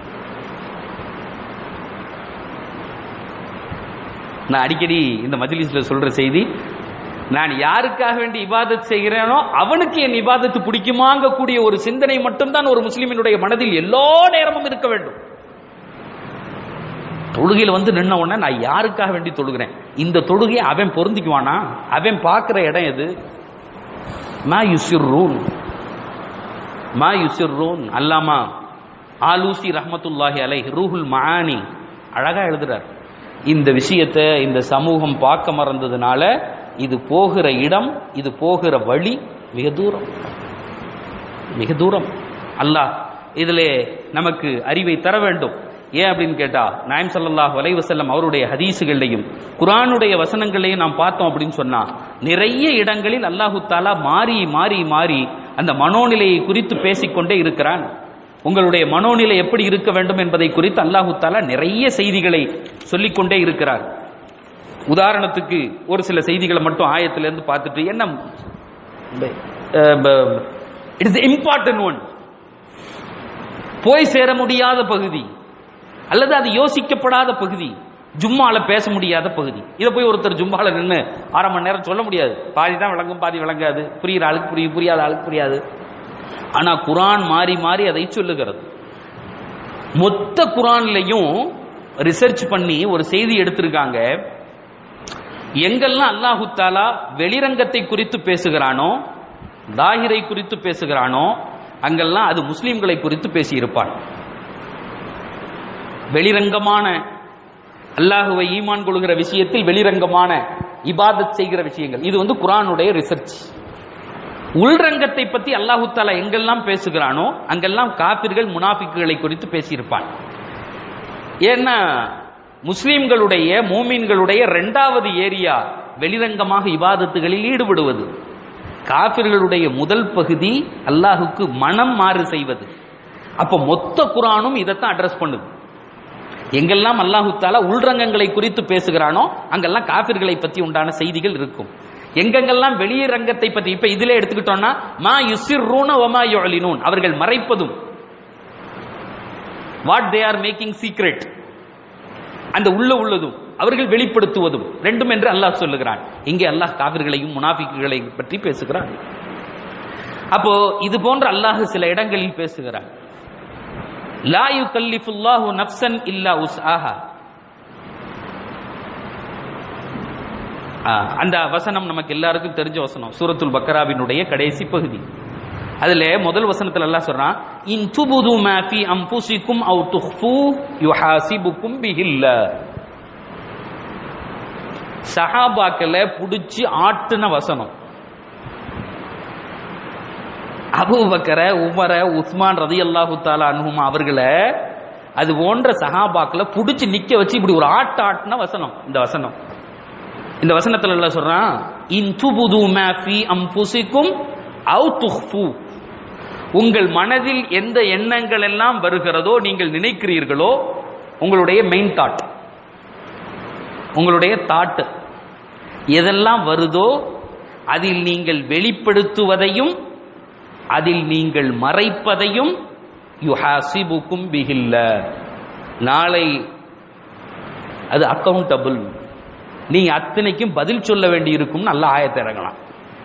நான் அடிக்கடி இந்த மஜ்லிஸ்ல சொல்ற செய்தி நான் யாருக்காக வேண்டி இபாதத் செய்கிறேனோ அவனுக்கு என் இபாதத்து பிடிக்குமாங்க கூடிய ஒரு சிந்தனை மட்டும்தான் ஒரு முஸ்லிமினுடைய மனதில் எல்லா நேரமும் இருக்க வேண்டும் தொழுகையில் வந்து நின்ன உடனே நான் யாருக்காக வேண்டி தொழுகிறேன் இந்த தொழுகையை அவன் பொருந்திக்குவானா அவன் பார்க்கிற இடம் எது மா யுசிர்ரூன் மா யுசிர்ரூன் அல்லாமா ஆலூசி ரஹமத்துல்லாஹி அலை ரூஹுல் மஆனி அழகா எழுதுறார் இந்த விஷயத்தை இந்த சமூகம் பார்க்க மறந்ததுனால இது போகிற இடம் இது போகிற வழி மிக தூரம் மிக தூரம் அல்லாஹ் இதிலே நமக்கு அறிவை தர வேண்டும் ஏன் அப்படின்னு கேட்டா நாயம் ஸல்லல்லாஹு அலைஹி வஸல்லம் அவருடைய ஹதீஸுகளையும் குர்ஆனுடைய வசனங்களையும் நாம் பார்த்தோம் அப்படின்னு சொன்னா நிறைய இடங்களில் அல்லாஹு தாலா மாறி மாறி மாறி அந்த மனோநிலையை குறித்து பேசிக்கொண்டே இருக்கிறான் உங்களுடைய மனோநிலை எப்படி இருக்க வேண்டும் என்பதை குறித்து அல்லாஹு தாலா நிறைய செய்திகளை சொல்லிக்கொண்டே இருக்கிறார் உதாரணத்துக்கு ஒரு சில செய்திகளை மட்டும் ஆயத்திலிருந்து பார்த்துட்டு என்ன இட் இஸ் இம்பார்ட்டன்ட் ஒன் போய் சேர முடியாத பகுதி அல்லது அது யோசிக்கப்படாத பகுதி ஜும்மால பேச முடியாத பகுதி இதை போய் ஒருத்தர் ஜும்மால நின்று அரை மணி நேரம் சொல்ல முடியாது பாதி தான் விளங்கும் பாதி விளங்காது புரியுற ஆளுக்கு புரியும் புரியாத ஆளுக்கு புரியாது ஆனா குரான் மாறி மாறி அதை சொல்லுகிறது மொத்த குரான்லையும் ரிசர்ச் பண்ணி ஒரு செய்தி எடுத்திருக்காங்க எங்கெல்லாம் அல்லாஹு தாலா வெளிரங்கத்தை குறித்து பேசுகிறானோ தாகிரை குறித்து பேசுகிறானோ அங்கெல்லாம் அது முஸ்லிம்களை குறித்து பேசியிருப்பான் வெளிரங்கமான அல்லாஹுவை ஈமான் கொள்கிற விஷயத்தில் வெளிரங்கமான இபாதத் செய்கிற விஷயங்கள் இது வந்து குரானுடைய ரிசர்ச் உள்ரங்கத்தை பத்தி அல்லாஹு தாலா எங்கெல்லாம் பேசுகிறானோ அங்கெல்லாம் காபிர்கள் முனாஃபிக்குகளை குறித்து பேசியிருப்பான் ஏன்னா முஸ்லிம்களுடைய மூமின்களுடைய இரண்டாவது ஏரியா வெளிரங்கமாக இபாதத்துகளில் ஈடுபடுவது காபிர்களுடைய முதல் பகுதி அல்லாஹுக்கு மனம் மாறு செய்வது அப்ப மொத்த குரானும் இதைத்தான் அட்ரஸ் பண்ணுது எங்கெல்லாம் அல்லாஹு தாலா உள்ரங்கங்களை குறித்து பேசுகிறானோ அங்கெல்லாம் காபிர்களை பத்தி உண்டான செய்திகள் இருக்கும் எங்கெங்கெல்லாம் வெளியே ரங்கத்தை பத்தி இப்ப இதுல எடுத்துக்கிட்டோம்னா மா யுசிர்ரூன ஒமா யுஅலினூன் அவர்கள் மறைப்பதும் what they are making secret அந்த உள்ள உள்ளதும் அவர்கள் வெளிப்படுத்துவதும் ரெண்டும் என்று அல்லாஹ் சொல்லுகிறான் இங்கே அல்லாஹ் காவிர்களையும் முனாஃபிக்குகளை பற்றி பேசுகிறான் அப்போ இது போன்ற அல்லாஹ் சில இடங்களில் பேசுகிறான் லா யுகல்லிஃபுல்லாஹு நஃப்சன் இல்லா உஸ்ஆஹா அந்த வசனம் நமக்கு எல்லாருக்கும் தெரிஞ்ச வசனம் சூரத்துல் பக்கராவினுடைய கடைசி பகுதி அதுல முதல் வசனத்துல எல்லாம் சொல்றான் இன் துபுது மா ஃபி அன்ஃபுசிக்கும் அவ் துஃபு யுஹாசிபுக்கும் பிஹில்ல சஹாபாக்களை புடிச்சு ஆட்டுன வசனம் அபூபக்கர உமர உஸ்மான் ரதி அல்லாஹு தாலா அனுகுமா அவர்களை அது போன்ற சஹாபாக்களை புடிச்சு நிக்க வச்சு இப்படி ஒரு ஆட்டு ஆட்டுன வசனம் இந்த வசனம் இந்த வசனத்துல எல்லாம் சொல்றான் இன் துபுது மா ஃபி அன்ஃபுசிக்கும் அவ் துஃபு உங்கள் மனதில் எந்த எண்ணங்கள் எல்லாம் வருகிறதோ நீங்கள் நினைக்கிறீர்களோ உங்களுடைய மெயின் தாட் உங்களுடைய தாட் எதெல்லாம் வருதோ அதில் நீங்கள் வெளிப்படுத்துவதையும் அதில் நீங்கள் மறைப்பதையும் யுஹாசிபுக்கும் பிகில்ல நாளை அது அக்கவுண்டபிள் நீங்க அத்தனைக்கும் பதில் சொல்ல வேண்டி இருக்கும் நல்ல ஆயத்தை இறங்கலாம்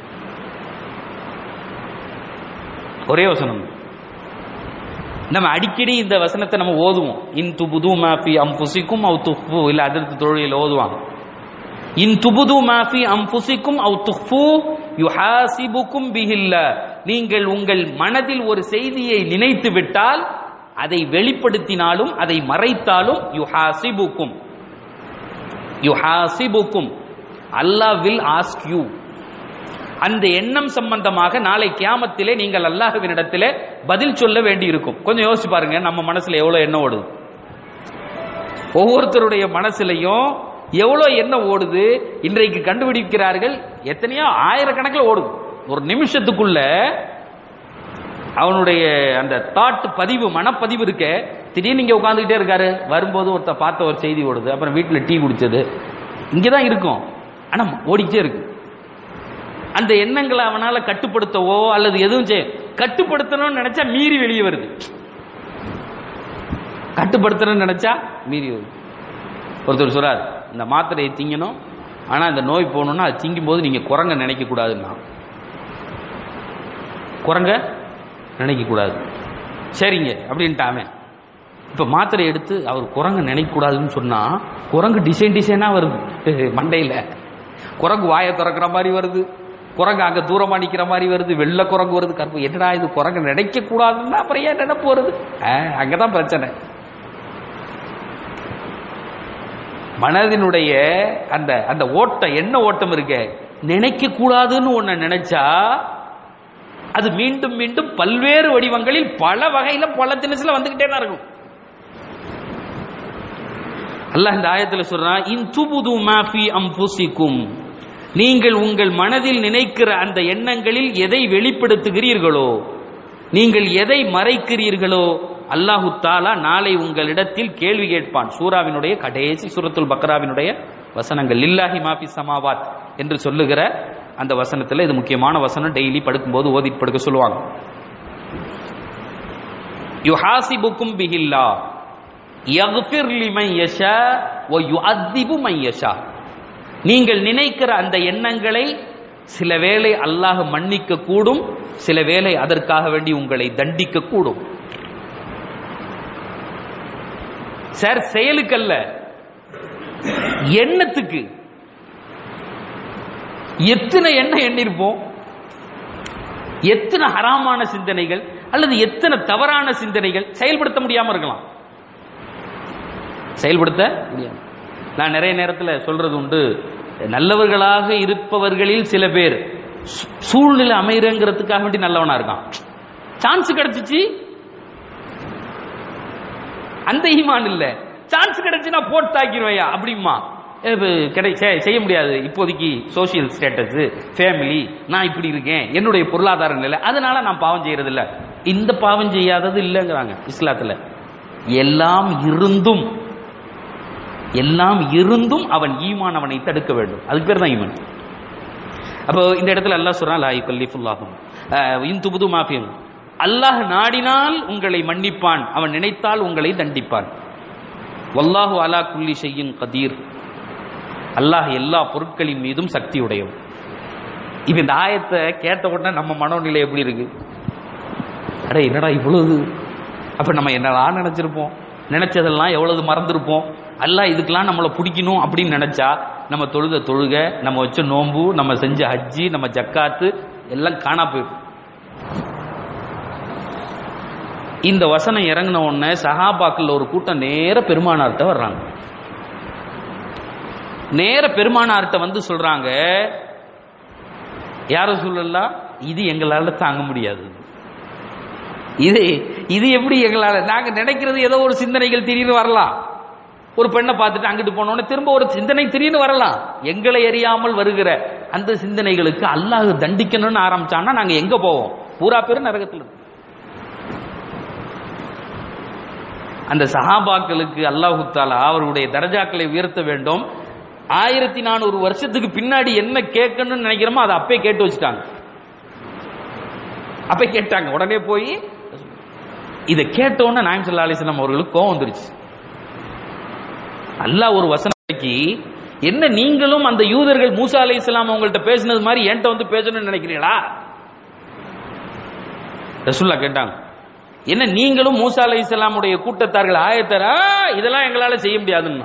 ஒரே வசனம் நம்ம அடிக்கடி இந்த வசனத்தை நம்ம ஓதுவோம் இன் துபுது மாஃபி அம் புசிக்கும் அவ் துஃபு இல்ல அதிர்த்து தொழில் ஓதுவாங்க இன் துபுது மாஃபி அம் புசிக்கும் அவ் துஃபு யுஹாசிபுக்கும் பிஹில்ல நீங்கள் உங்கள் மனதில் ஒரு செய்தியை நினைத்து விட்டால் அதை வெளிப்படுத்தினாலும் அதை மறைத்தாலும் யுஹாசிபுக்கும் யுஹாசிபுக்கும் அல்லாஹ் வில் ஆஸ்க் யூ அந்த எண்ணம் சம்பந்தமாக நாளை கியாமத்திலே நீங்கள் அல்லாஹுவினிடத்திலே பதில் சொல்ல வேண்டி இருக்கும் கொஞ்சம் யோசிச்சு பாருங்க நம்ம மனசுல எவ்வளவு எண்ணம் ஓடுது ஒவ்வொருத்தருடைய மனசுலையும் எவ்வளவு எண்ணம் ஓடுது இன்றைக்கு கண்டுபிடிக்கிறார்கள் எத்தனையோ ஆயிரக்கணக்கில் ஓடுது ஒரு நிமிஷத்துக்குள்ள அவனுடைய அந்த தாட் பதிவு மனப்பதிவு இருக்க திடீர்னு இங்க உட்காந்துக்கிட்டே இருக்காரு வரும்போது ஒருத்த பார்த்த ஒரு செய்தி ஓடுது அப்புறம் வீட்டில் டீ குடிச்சது இங்கதான் இருக்கும் ஆனா ஓடிக்கிட்டே இருக்கு அந்த எண்ணங்களை அவனால கட்டுப்படுத்தவோ அல்லது எதுவும் செய்ய கட்டுப்படுத்தணும்னு நினைச்சா மீறி வெளியே வருது கட்டுப்படுத்தணும்னு நினைச்சா மீறி வருது ஒருத்தர் சொல்றார் இந்த மாத்திரையை திங்கணும் ஆனா இந்த நோய் போகணும்னா அது திங்கும் போது நீங்க குரங்க நினைக்க கூடாதுன்னா குரங்க நினைக்க கூடாது சரிங்க அப்படின்ட்டாமே இப்ப மாத்திரை எடுத்து அவர் குரங்கு நினைக்க கூடாதுன்னு சொன்னா குரங்கு டிசைன் டிசைனா வருது மண்டையில குரங்கு வாயை திறக்கிற மாதிரி வருது குரங்கு அங்க தூரமா நிக்கிற மாதிரி வருது வெள்ளை குரங்கு வருது கருப்பு என்னடா இது குரங்கு நினைக்க கூடாதுன்னா அப்புறம் ஏன் நினைப்பு வருது அங்கதான் பிரச்சனை மனதினுடைய அந்த அந்த ஓட்டம் என்ன ஓட்டம் இருக்க நினைக்க கூடாதுன்னு ஒன்ன நினைச்சா அது மீண்டும் மீண்டும் பல்வேறு வடிவங்களில் பல வகையில பல தினசுல வந்துகிட்டே தான் இருக்கும் அல்லாஹ் இந்த ஆயத்துல சொல்றான் இன் துபுது மாஃபி அம்புசிக்கும் நீங்கள் உங்கள் மனதில் நினைக்கிற அந்த எண்ணங்களில் எதை வெளிப்படுத்துகிறீர்களோ நீங்கள் எதை மறைக்கிறீர்களோ அல்லாஹு தாலா நாளை உங்களிடத்தில் கேள்வி கேட்பான் சூராவினுடைய கடைசி சூரத்துல் பக்ராவினுடைய வசனங்கள் லில்லாஹி மாஃபி சமாவாத் என்று சொல்லுகிற அந்த வசனத்துல இது முக்கியமான வசனம் டெய்லி படுக்கும்போது ஓதி படுக்க சொல்லுவாங்க யுஹாசிபுக்கும் பிஹில்லா யக்ஃபிர் லிமன் யஷா வ யுஅத்திபு மன் யஷா நீங்கள் நினைக்கிற அந்த எண்ணங்களை சில வேளை அல்லாஹ் மன்னிக்க கூடும் சில வேளை அதற்காக வேண்டி உங்களை தண்டிக்க கூடும் சார் செயலுக்கல்ல எண்ணத்துக்கு எத்தனை எண்ணம் எண்ணிருப்போம் எத்தனை ஹராமான சிந்தனைகள் அல்லது எத்தனை தவறான சிந்தனைகள் செயல்படுத்த முடியாம இருக்கலாம் செயல்படுத்த முடியாது நான் நிறைய நேரத்தில் சொல்றது உண்டு நல்லவர்களாக இருப்பவர்களில் சில பேர் சூ- சூழ்நிலை அமைகிறங்கிறதுக்காக வேண்டி நல்லவனா இருக்கான் சான்ஸ் கிடைச்சிச்சு அந்த ஈமான் இல்ல சான்ஸ் கிடைச்சு நான் போட்டு தாக்கிடுவையா அப்படிமா ஏ, இப்ப கிடை செ- செய்ய முடியாது இப்போதைக்கு சோஷியல் ஸ்டேட்டஸ் ஃபேமிலி நான் இப்படி இருக்கேன் என்னுடைய பொருளாதார நிலை அதனால நான் பாவம் செய்யறது இல்ல இந்த பாவம் செய்யாதது இல்லைங்கிறாங்க இஸ்லாத்துல எல்லாம் இருந்தும் எல்லாம் இருந்தும் அவன் ஈமான் அவனை தடுக்க வேண்டும் அதுக்கு பேர் தான் ஈமான் அப்போ இந்த இடத்துல அல்லாஹ் சொல்றான் லா யுகல்லிஃபுல்லாஹும் இந்துபுது மாஃபியம் அல்லாஹ் நாடினால் உங்களை மன்னிப்பான் அவன் நினைத்தால் உங்களை தண்டிப்பான் வல்லாஹு அலா குல்லி ஷையின் கதீர் அல்லாஹ் எல்லா பொருட்களின் மீதும் சக்தி உடையவன் இப்ப இந்த ஆயத்தை கேட்ட உடனே நம்ம மனோநிலை எப்படி இருக்கு அட என்னடா இவ்வளவு அப்ப நம்ம என்னடா நினைச்சிருப்போம் நினைச்சதெல்லாம் எவ்வளவு மறந்துருப்போம் அல்லாஹ் இதுக்கெல்லாம் நம்மளை பிடிக்கணும் அப்படின்னு நினைச்சா நம்ம தொழுத தொழுக நம்ம வச்ச நோன்பு நம்ம செஞ்ச ஹஜ்ஜி நம்ம ஜக்காத்து எல்லாம் காணா போயிடும் இந்த வசனம் இறங்கின உடனே சஹாபாக்கள் ஒரு கூட்டம் நேர பெருமானார்ட்ட வர்றாங்க நேர பெருமானார்ட்ட வந்து சொல்றாங்க யாரும் சொல்லலாம் இது எங்களால தாங்க முடியாது இது இது எப்படி எங்களால நாங்க நினைக்கிறது ஏதோ ஒரு சிந்தனைகள் திடீர்னு வரலாம் ஒரு பெண்ணை பார்த்துட்டு அங்கிட்டு போனோடனே திரும்ப ஒரு சிந்தனை திடீர்னு வரலாம் எங்களை அறியாமல் வருகிற அந்த சிந்தனைகளுக்கு அல்லாஹ் தண்டிக்கணும்னு ஆரம்பிச்சான்னா நாங்க எங்க போவோம் பூரா பேரும் நரகத்தில் இருக்கு. அந்த சஹாபாக்களுக்கு அல்லாஹு தாலா அவர்களுடைய தரஜாக்களை உயர்த்த வேண்டும் ஆயிரத்தி நானூறு வருஷத்துக்கு பின்னாடி என்ன கேட்கணும்னு நினைக்கிறோமோ அதை அப்பே கேட்டு வச்சுட்டாங்க அப்ப கேட்டாங்க உடனே போய் இதை கேட்டோன்னு நாயம் சல்லா அலிஸ்லாம் அவர்களுக்கு கோவம் வந்துருச்சு அல்லாஹ் ஒரு வசனத்தைக்கு என்ன நீங்களும் அந்த யூதர்கள் மூசா அலை இஸ்லாம் அவங்கள்ட்ட பேசினது மாதிரி என்கிட்ட வந்து பேசணும்னு நினைக்கிறீங்களா ரசுல்லா கேட்டாங்க என்ன நீங்களும் மூசா அலை இஸ்லாமுடைய கூட்டத்தார்கள் ஆயத்தரா இதெல்லாம் எங்களால செய்ய முடியாதுன்னா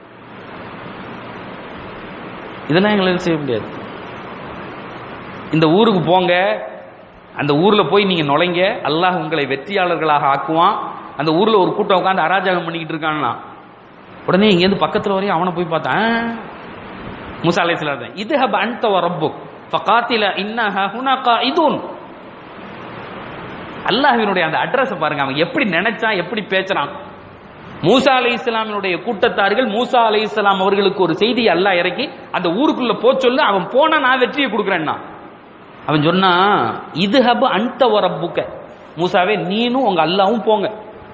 இதெல்லாம் எங்களால செய்ய முடியாது இந்த ஊருக்கு போங்க அந்த ஊர்ல போய் நீங்க நுழைங்க அல்லாஹ் உங்களை வெற்றியாளர்களாக ஆக்குவான் அந்த ஊர்ல ஒரு கூட்டம் உட்காந்து அராஜகம் பண்ணிக்கிட்டு இருக்கான்னா உடனே இங்கேருந்து பக்கத்துல வரையும் அவனை போய் பார்த்தான் மூசா அலை இஸ்லாம் இது ஹப் அன்த ரப்புக் ஃபகாத்தில இன்னஹ ஹுனகா இதுன் அல்லாஹ்வினுடைய அந்த அட்ரஸ் பாருங்க அவன் எப்படி நினைச்சான் எப்படி பேசுறான் மூசா அலை இஸ்லாமினுடைய கூட்டத்தார்கள் மூசா அலை இஸ்லாம் அவர்களுக்கு ஒரு செய்தி அல்லாஹ் இறக்கி அந்த ஊருக்குள்ள போ சொல்லு அவன் போனா நான் வெற்றியை கொடுக்குறேன்னா அவன் சொன்னா இது ஹபு அன்த வரப்புக்க மூசாவே நீனும் உங்க அல்லாவும் போங்க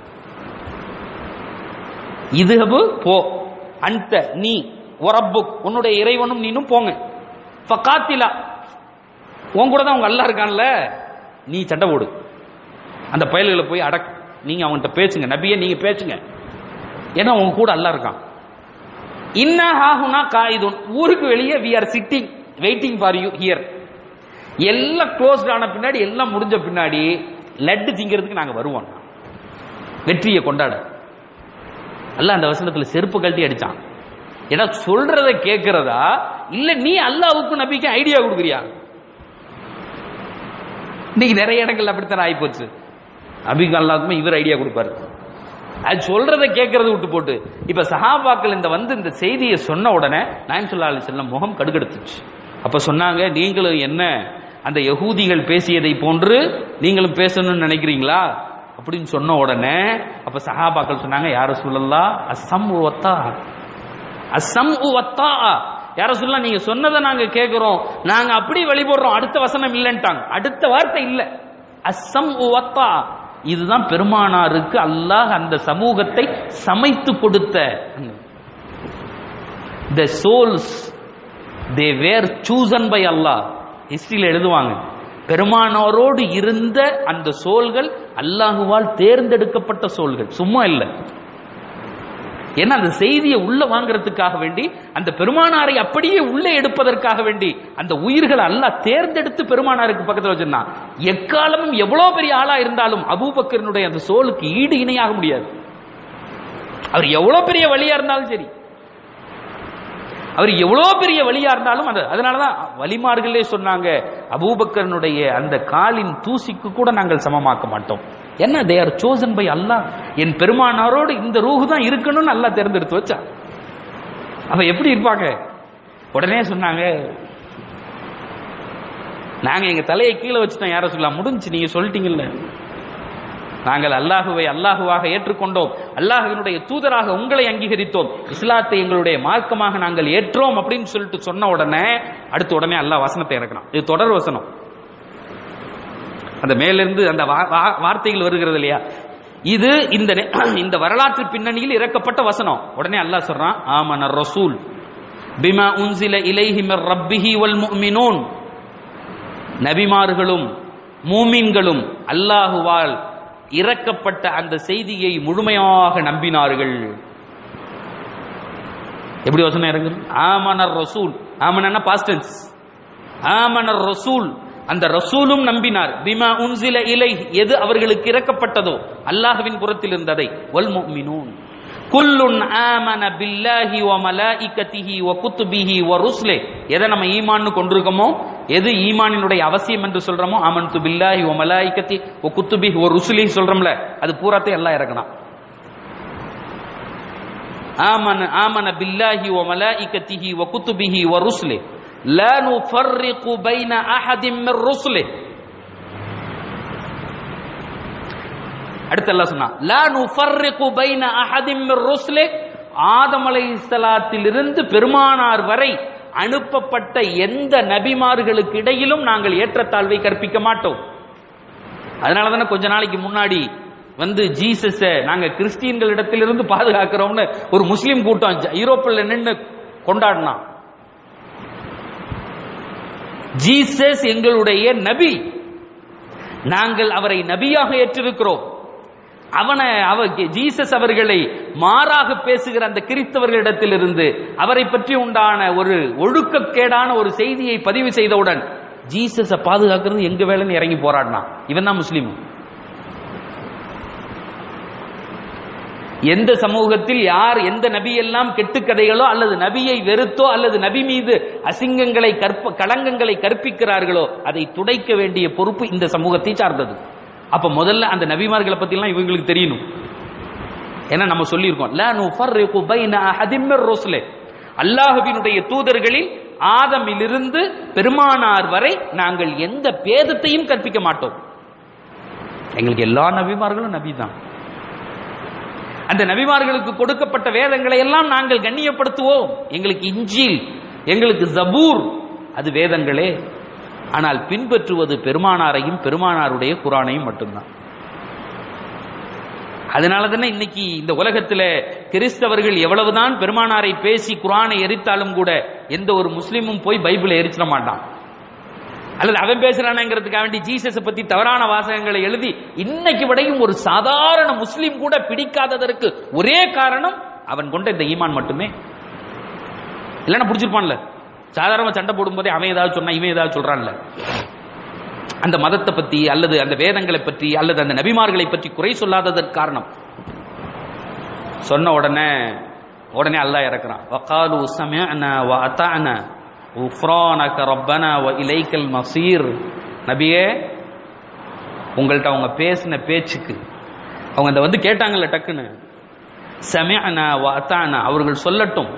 இது ஹபு போ அன்த நீ ஒரப்புக் உன்னுடைய இறைவனும் நீனும் போங்க ஃபகாத்திலா உன் கூட தான் உங்க அல்லா இருக்கான்ல நீ சண்டை போடு அந்த பயல்களை போய் அடக் நீங்க அவன்கிட்ட பேசுங்க நபியே நீங்க பேசுங்க ஏன்னா உங்க கூட அல்லா இருக்கான் இன்னா ஹாஹுனா காயிதுன் ஊருக்கு வெளியே we are sitting waiting for you here எல்லாம் க்ளோஸ்ட் ஆன பின்னாடி எல்லாம் முடிஞ்ச பின்னாடி லட்டு திங்கிறதுக்கு நாங்க வருவோம் வெற்றியை கொண்டாட அல்ல அந்த வசனத்துல செருப்பு கழட்டி அடிச்சான் ஏன்னா சொல்றத கேட்கிறதா இல்ல நீ அல்லாவுக்கும் நபிக்கும் ஐடியா கொடுக்குறியா இன்னைக்கு நிறைய இடங்கள்ல அப்படித்தான் ஆயிப்போச்சு நபிக்கும் அல்லாவுக்குமே இவர் ஐடியா கொடுப்பாரு அது சொல்றத கேட்கறத விட்டு போட்டு இப்ப சஹாபாக்கள் இந்த வந்து இந்த செய்தியை சொன்ன உடனே நாயம் சொல்லா அலி செல்லம் முகம் கடுகெடுத்துச்சு அப்ப சொன்னாங்க நீங்களும் என்ன அந்த யகூதிகள் பேசியதை போன்று நீங்களும் பேசணும்னு நினைக்கிறீங்களா அப்படின்னு சொன்ன உடனே அப்ப சஹாபாக்கள் சொன்னாங்க யார சொல்லலா அசம் ஒத்தா அசம் ஒத்தா யார சொல்லலாம் நீங்க சொன்னதை நாங்க கேட்கிறோம் நாங்க அப்படி வழிபடுறோம் அடுத்த வசனம் இல்லைன்ட்டாங்க அடுத்த வார்த்தை இல்ல அசம் ஒத்தா இதுதான் பெருமானாருக்கு அல்லாஹ் அந்த சமூகத்தை சமைத்து கொடுத்த the souls they were chosen by அல்லாஹ் ஹிஸ்டரியில் எழுதுவாங்க பெருமானாரோடு இருந்த அந்த சோல்கள் அல்லாஹுவால் தேர்ந்தெடுக்கப்பட்ட சோல்கள் சும்மா இல்லை ஏன்னா அந்த செய்தியை உள்ள வாங்குறதுக்காக வேண்டி அந்த பெருமானாரை அப்படியே உள்ளே எடுப்பதற்காக வேண்டி அந்த உயிர்களை அல்லாஹ் தேர்ந்தெடுத்து பெருமானாருக்கு பக்கத்தில் வச்சிருந்தான் எக்காலமும் எவ்வளவு பெரிய ஆளா இருந்தாலும் அபூபக்கரனுடைய அந்த சோலுக்கு ஈடு இணையாக முடியாது அவர் எவ்வளவு பெரிய வழியா இருந்தாலும் சரி அவர் எவ்வளவு பெரிய வழியா இருந்தாலும் அது அதனாலதான் வலிமார்களே சொன்னாங்க அபூபக்கரனுடைய அந்த காலின் தூசிக்கு கூட நாங்கள் சமமாக்க மாட்டோம் என்ன தே ஆர் சோசன் பை அல்லாஹ் என் பெருமானாரோடு இந்த ரூஹு தான் இருக்கணும்னு அல்லாஹ் தேர்ந்தெடுத்து வச்சா அவ எப்படி இருப்பாங்க உடனே சொன்னாங்க நாங்க எங்க தலையை கீழே வச்சுட்டோம் யார சொல்லலாம் முடிஞ்சு நீங்க சொல்லிட்டீங்கல்ல நாங்கள் அல்லாஹுவை அல்லாஹுவாக ஏற்றுக்கொண்டோம் அல்லாஹுவினுடைய தூதராக உங்களை அங்கீகரித்தோம் இஸ்லாத்தை எங்களுடைய மார்க்கமாக நாங்கள் ஏற்றோம் அப்படின்னு சொல்லிட்டு சொன்ன உடனே அடுத்த உடனே அல்லாஹ் வசனத்தை இறக்கணும் இது தொடர் வசனம் அந்த மேலிருந்து அந்த வா- வா- வார்த்தைகள் வருகிறது இல்லையா இது இந்த நெ- இந்த வரலாற்று பின்னணியில் இறக்கப்பட்ட வசனம் உடனே அல்லாஹ் சொல்றான் ஆமன ரசூல் பிமா உன்சில இலைஹி மிர் ரப்பிஹி வல் முஃமினூன் நபிமார்களும் மூமின்களும் அல்லாஹுவால் இறக்கப்பட்ட அந்த செய்தியை முழுமையாக நம்பினார்கள் எப்படி வசனம் இறங்குது ஆமனர் ரசூல் ஆமன பாஸ்டன்ஸ் ஆமனர் ரசூல் அந்த ரசூலும் நம்பினார் பிமா உன்சில இலை எது அவர்களுக்கு இறக்கப்பட்டதோ அல்லாஹ்வின் புறத்தில் இருந்ததை வல் முஃமினூன் குல்லுன் ஆமன பில்லாஹி வ மலாயிகத்திஹி வ குத்துபிஹி வ ருஸ்லே எதை நம்ம ஈமான்னு கொண்டிருக்கோமோ எது ஈமானினுடைய அவசியம் என்று சொல்றோமோ ஆமன்து பில்லாஹி வ மலாயிகத்தி வ குத்துபிஹி வ ருஸ்லி சொல்றோம்ல அது பூராத்தை எல்லாம் இறக்கணும் آمن آمن بالله وملائكته وكتبه ورسله لا نفرق بين أحد من رسله அடுத்து அல்லாஹ் சொன்னா லா நுஃபர்ரிகு பைன அஹதின் மிர் ருஸ்லி ஆதம் அலைஹிஸ்ஸலாத்திலிருந்து பெருமானார் வரை அனுப்பப்பட்ட எந்த நபிமார்களுக்கு இடையிலும் நாங்கள் ஏற்றத்தாழ்வை கற்பிக்க மாட்டோம் அதனால தானே கொஞ்ச நாளைக்கு முன்னாடி வந்து ஜீசஸ நாங்க கிறிஸ்டியன்கள் இடத்திலிருந்து பாதுகாக்கிறோம்னு ஒரு முஸ்லீம் கூட்டம் ஜ- யூரோப்பில் நின்று கொண்டாடினான் ஜீசஸ் எங்களுடைய நபி நாங்கள் அவரை நபியாக ஏற்றிருக்கிறோம் அவனை அவ ஜீசஸ் அவர்களை மாறாக பேசுகிற அந்த கிறிஸ்தவர்களிடத்திலிருந்து அவரை பற்றி உண்டான ஒரு ஒழுக்கக்கேடான ஒரு செய்தியை பதிவு செய்தவுடன் ஜீசஸை பாதுகாக்கிறது எங்க வேலைன்னு இறங்கி போராடினான் இவன் தான் முஸ்லீம் எந்த சமூகத்தில் யார் எந்த நபி எல்லாம் கெட்டுக்கதைகளோ அல்லது நபியை வெறுத்தோ அல்லது நபி மீது அசிங்கங்களை கற்ப களங்கங்களை கற்பிக்கிறார்களோ அதை துடைக்க வேண்டிய பொறுப்பு இந்த சமூகத்தை சார்ந்தது அப்ப முதல்ல அந்த நபிமார்களை பத்தி எல்லாம் இவங்களுக்கு தெரியணும் ஏன்னா நம்ம சொல்லியிருக்கோம் லா நுஃபர்ரிகு பைன அஹதின் மிர் ருஸ்லே அல்லாஹ்வினுடைய தூதர்களில் ஆதமிலிருந்து பெருமானார் வரை நாங்கள் எந்த பேதத்தையும் கற்பிக்க மாட்டோம் எங்களுக்கு எல்லா நபிமார்களும் நபி தான் அந்த நபிமார்களுக்கு கொடுக்கப்பட்ட வேதங்களை எல்லாம் நாங்கள் கண்ணியப்படுத்துவோம் எங்களுக்கு இஞ்சில் எங்களுக்கு ஜபூர் அது வேதங்களே ஆனால் பின்பற்றுவது பெருமானாரையும் பெருமானாருடைய குரானையும் மட்டும்தான் அதனால தானே இன்னைக்கு இந்த உலகத்துல கிறிஸ்தவர்கள் எவ்வளவுதான் பெருமானாரை பேசி குரானை எரித்தாலும் கூட எந்த ஒரு முஸ்லீமும் போய் பைபிளை எரிச்சிட மாட்டான் அல்லது அவன் பேசுறானங்கிறதுக்காக வேண்டி ஜீசஸை பத்தி தவறான வாசகங்களை எழுதி இன்னைக்கு வரையும் ஒரு சாதாரண முஸ்லீம் கூட பிடிக்காததற்கு ஒரே காரணம் அவன் கொண்ட இந்த ஈமான் மட்டுமே இல்லைன்னா பிடிச்சிருப்பான்ல சாதாரண சண்டை போடும்போதே அவன் ஏதாவது சொன்னா இவன் ஏதாவது சொல்றான்ல அந்த மதத்தை பத்தி அல்லது அந்த வேதங்களை பற்றி அல்லது அந்த நபிமார்களை பற்றி குறை சொல்லாததற்கு காரணம் சொன்ன உடனே உடனே அல்லாஹ் இறக்குறான் வகாலு சமிஅனா வ அத்தஅனா உஃப்ரானக ரப்பனா வ இலைக்கல் மசீர் நபியே உங்கள்ட்ட அவங்க பேசின பேச்சுக்கு அவங்க அந்த வந்து கேட்டாங்கல்ல டக்குன்னு சமிஅனா வ அத்தானா அவர்கள் சொல்லட்டும்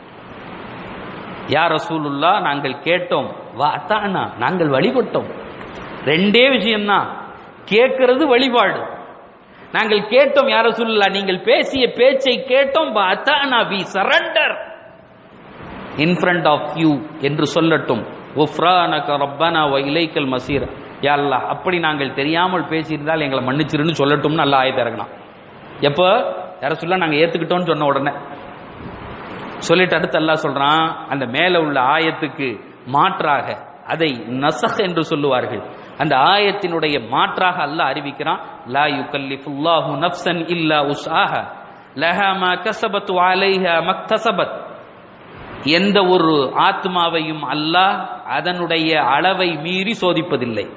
யா ரசூலுல்லா நாங்கள் கேட்டோம் வ அத்தானா நாங்கள் வழிபட்டோம் ரெண்டே விஷயம்தான் கேட்கிறது வழிபாடு நாங்கள் கேட்டோம் யார சொல்லல நீங்கள் பேசிய பேச்சை கேட்டோம் வ அத்தானா we surrender in front of you என்று சொல்லட்டும் உஃப்ரானக ரப்பனா வ இலைக்கல் மசீர் யா அல்லாஹ் அப்படி நாங்கள் தெரியாமல் பேசியிருந்தால் எங்களை மன்னிச்சிருன்னு சொல்லட்டும்னு நல்லா ஆயத்தை இறங்கினான் எப்போ யார சொல்ல நாங்கள் ஏத்துக்கிட்டோம்னு சொன்ன உடனே சொல்லிட்டு அடுத்து அல்லாஹ் சொல்றான் அந்த மேல உள்ள ஆயத்துக்கு மாற்றாக அதை நசஹ் என்று சொல்லுவார்கள் அந்த ஆயத்தினுடைய மாற்றாக அல்லாஹ் அறிவிக்கிறான் லா யுகல்லிஃபுல்லாஹு நஃப்சன் இல்லா உஸ்ஆஹ லஹா மா கஸபத் வ அலைஹா மக்தஸபத் எந்த ஒரு ஆத்மாவையும் அல்லாஹ் அதனுடைய அளவை மீறி சோதிப்பதில்லை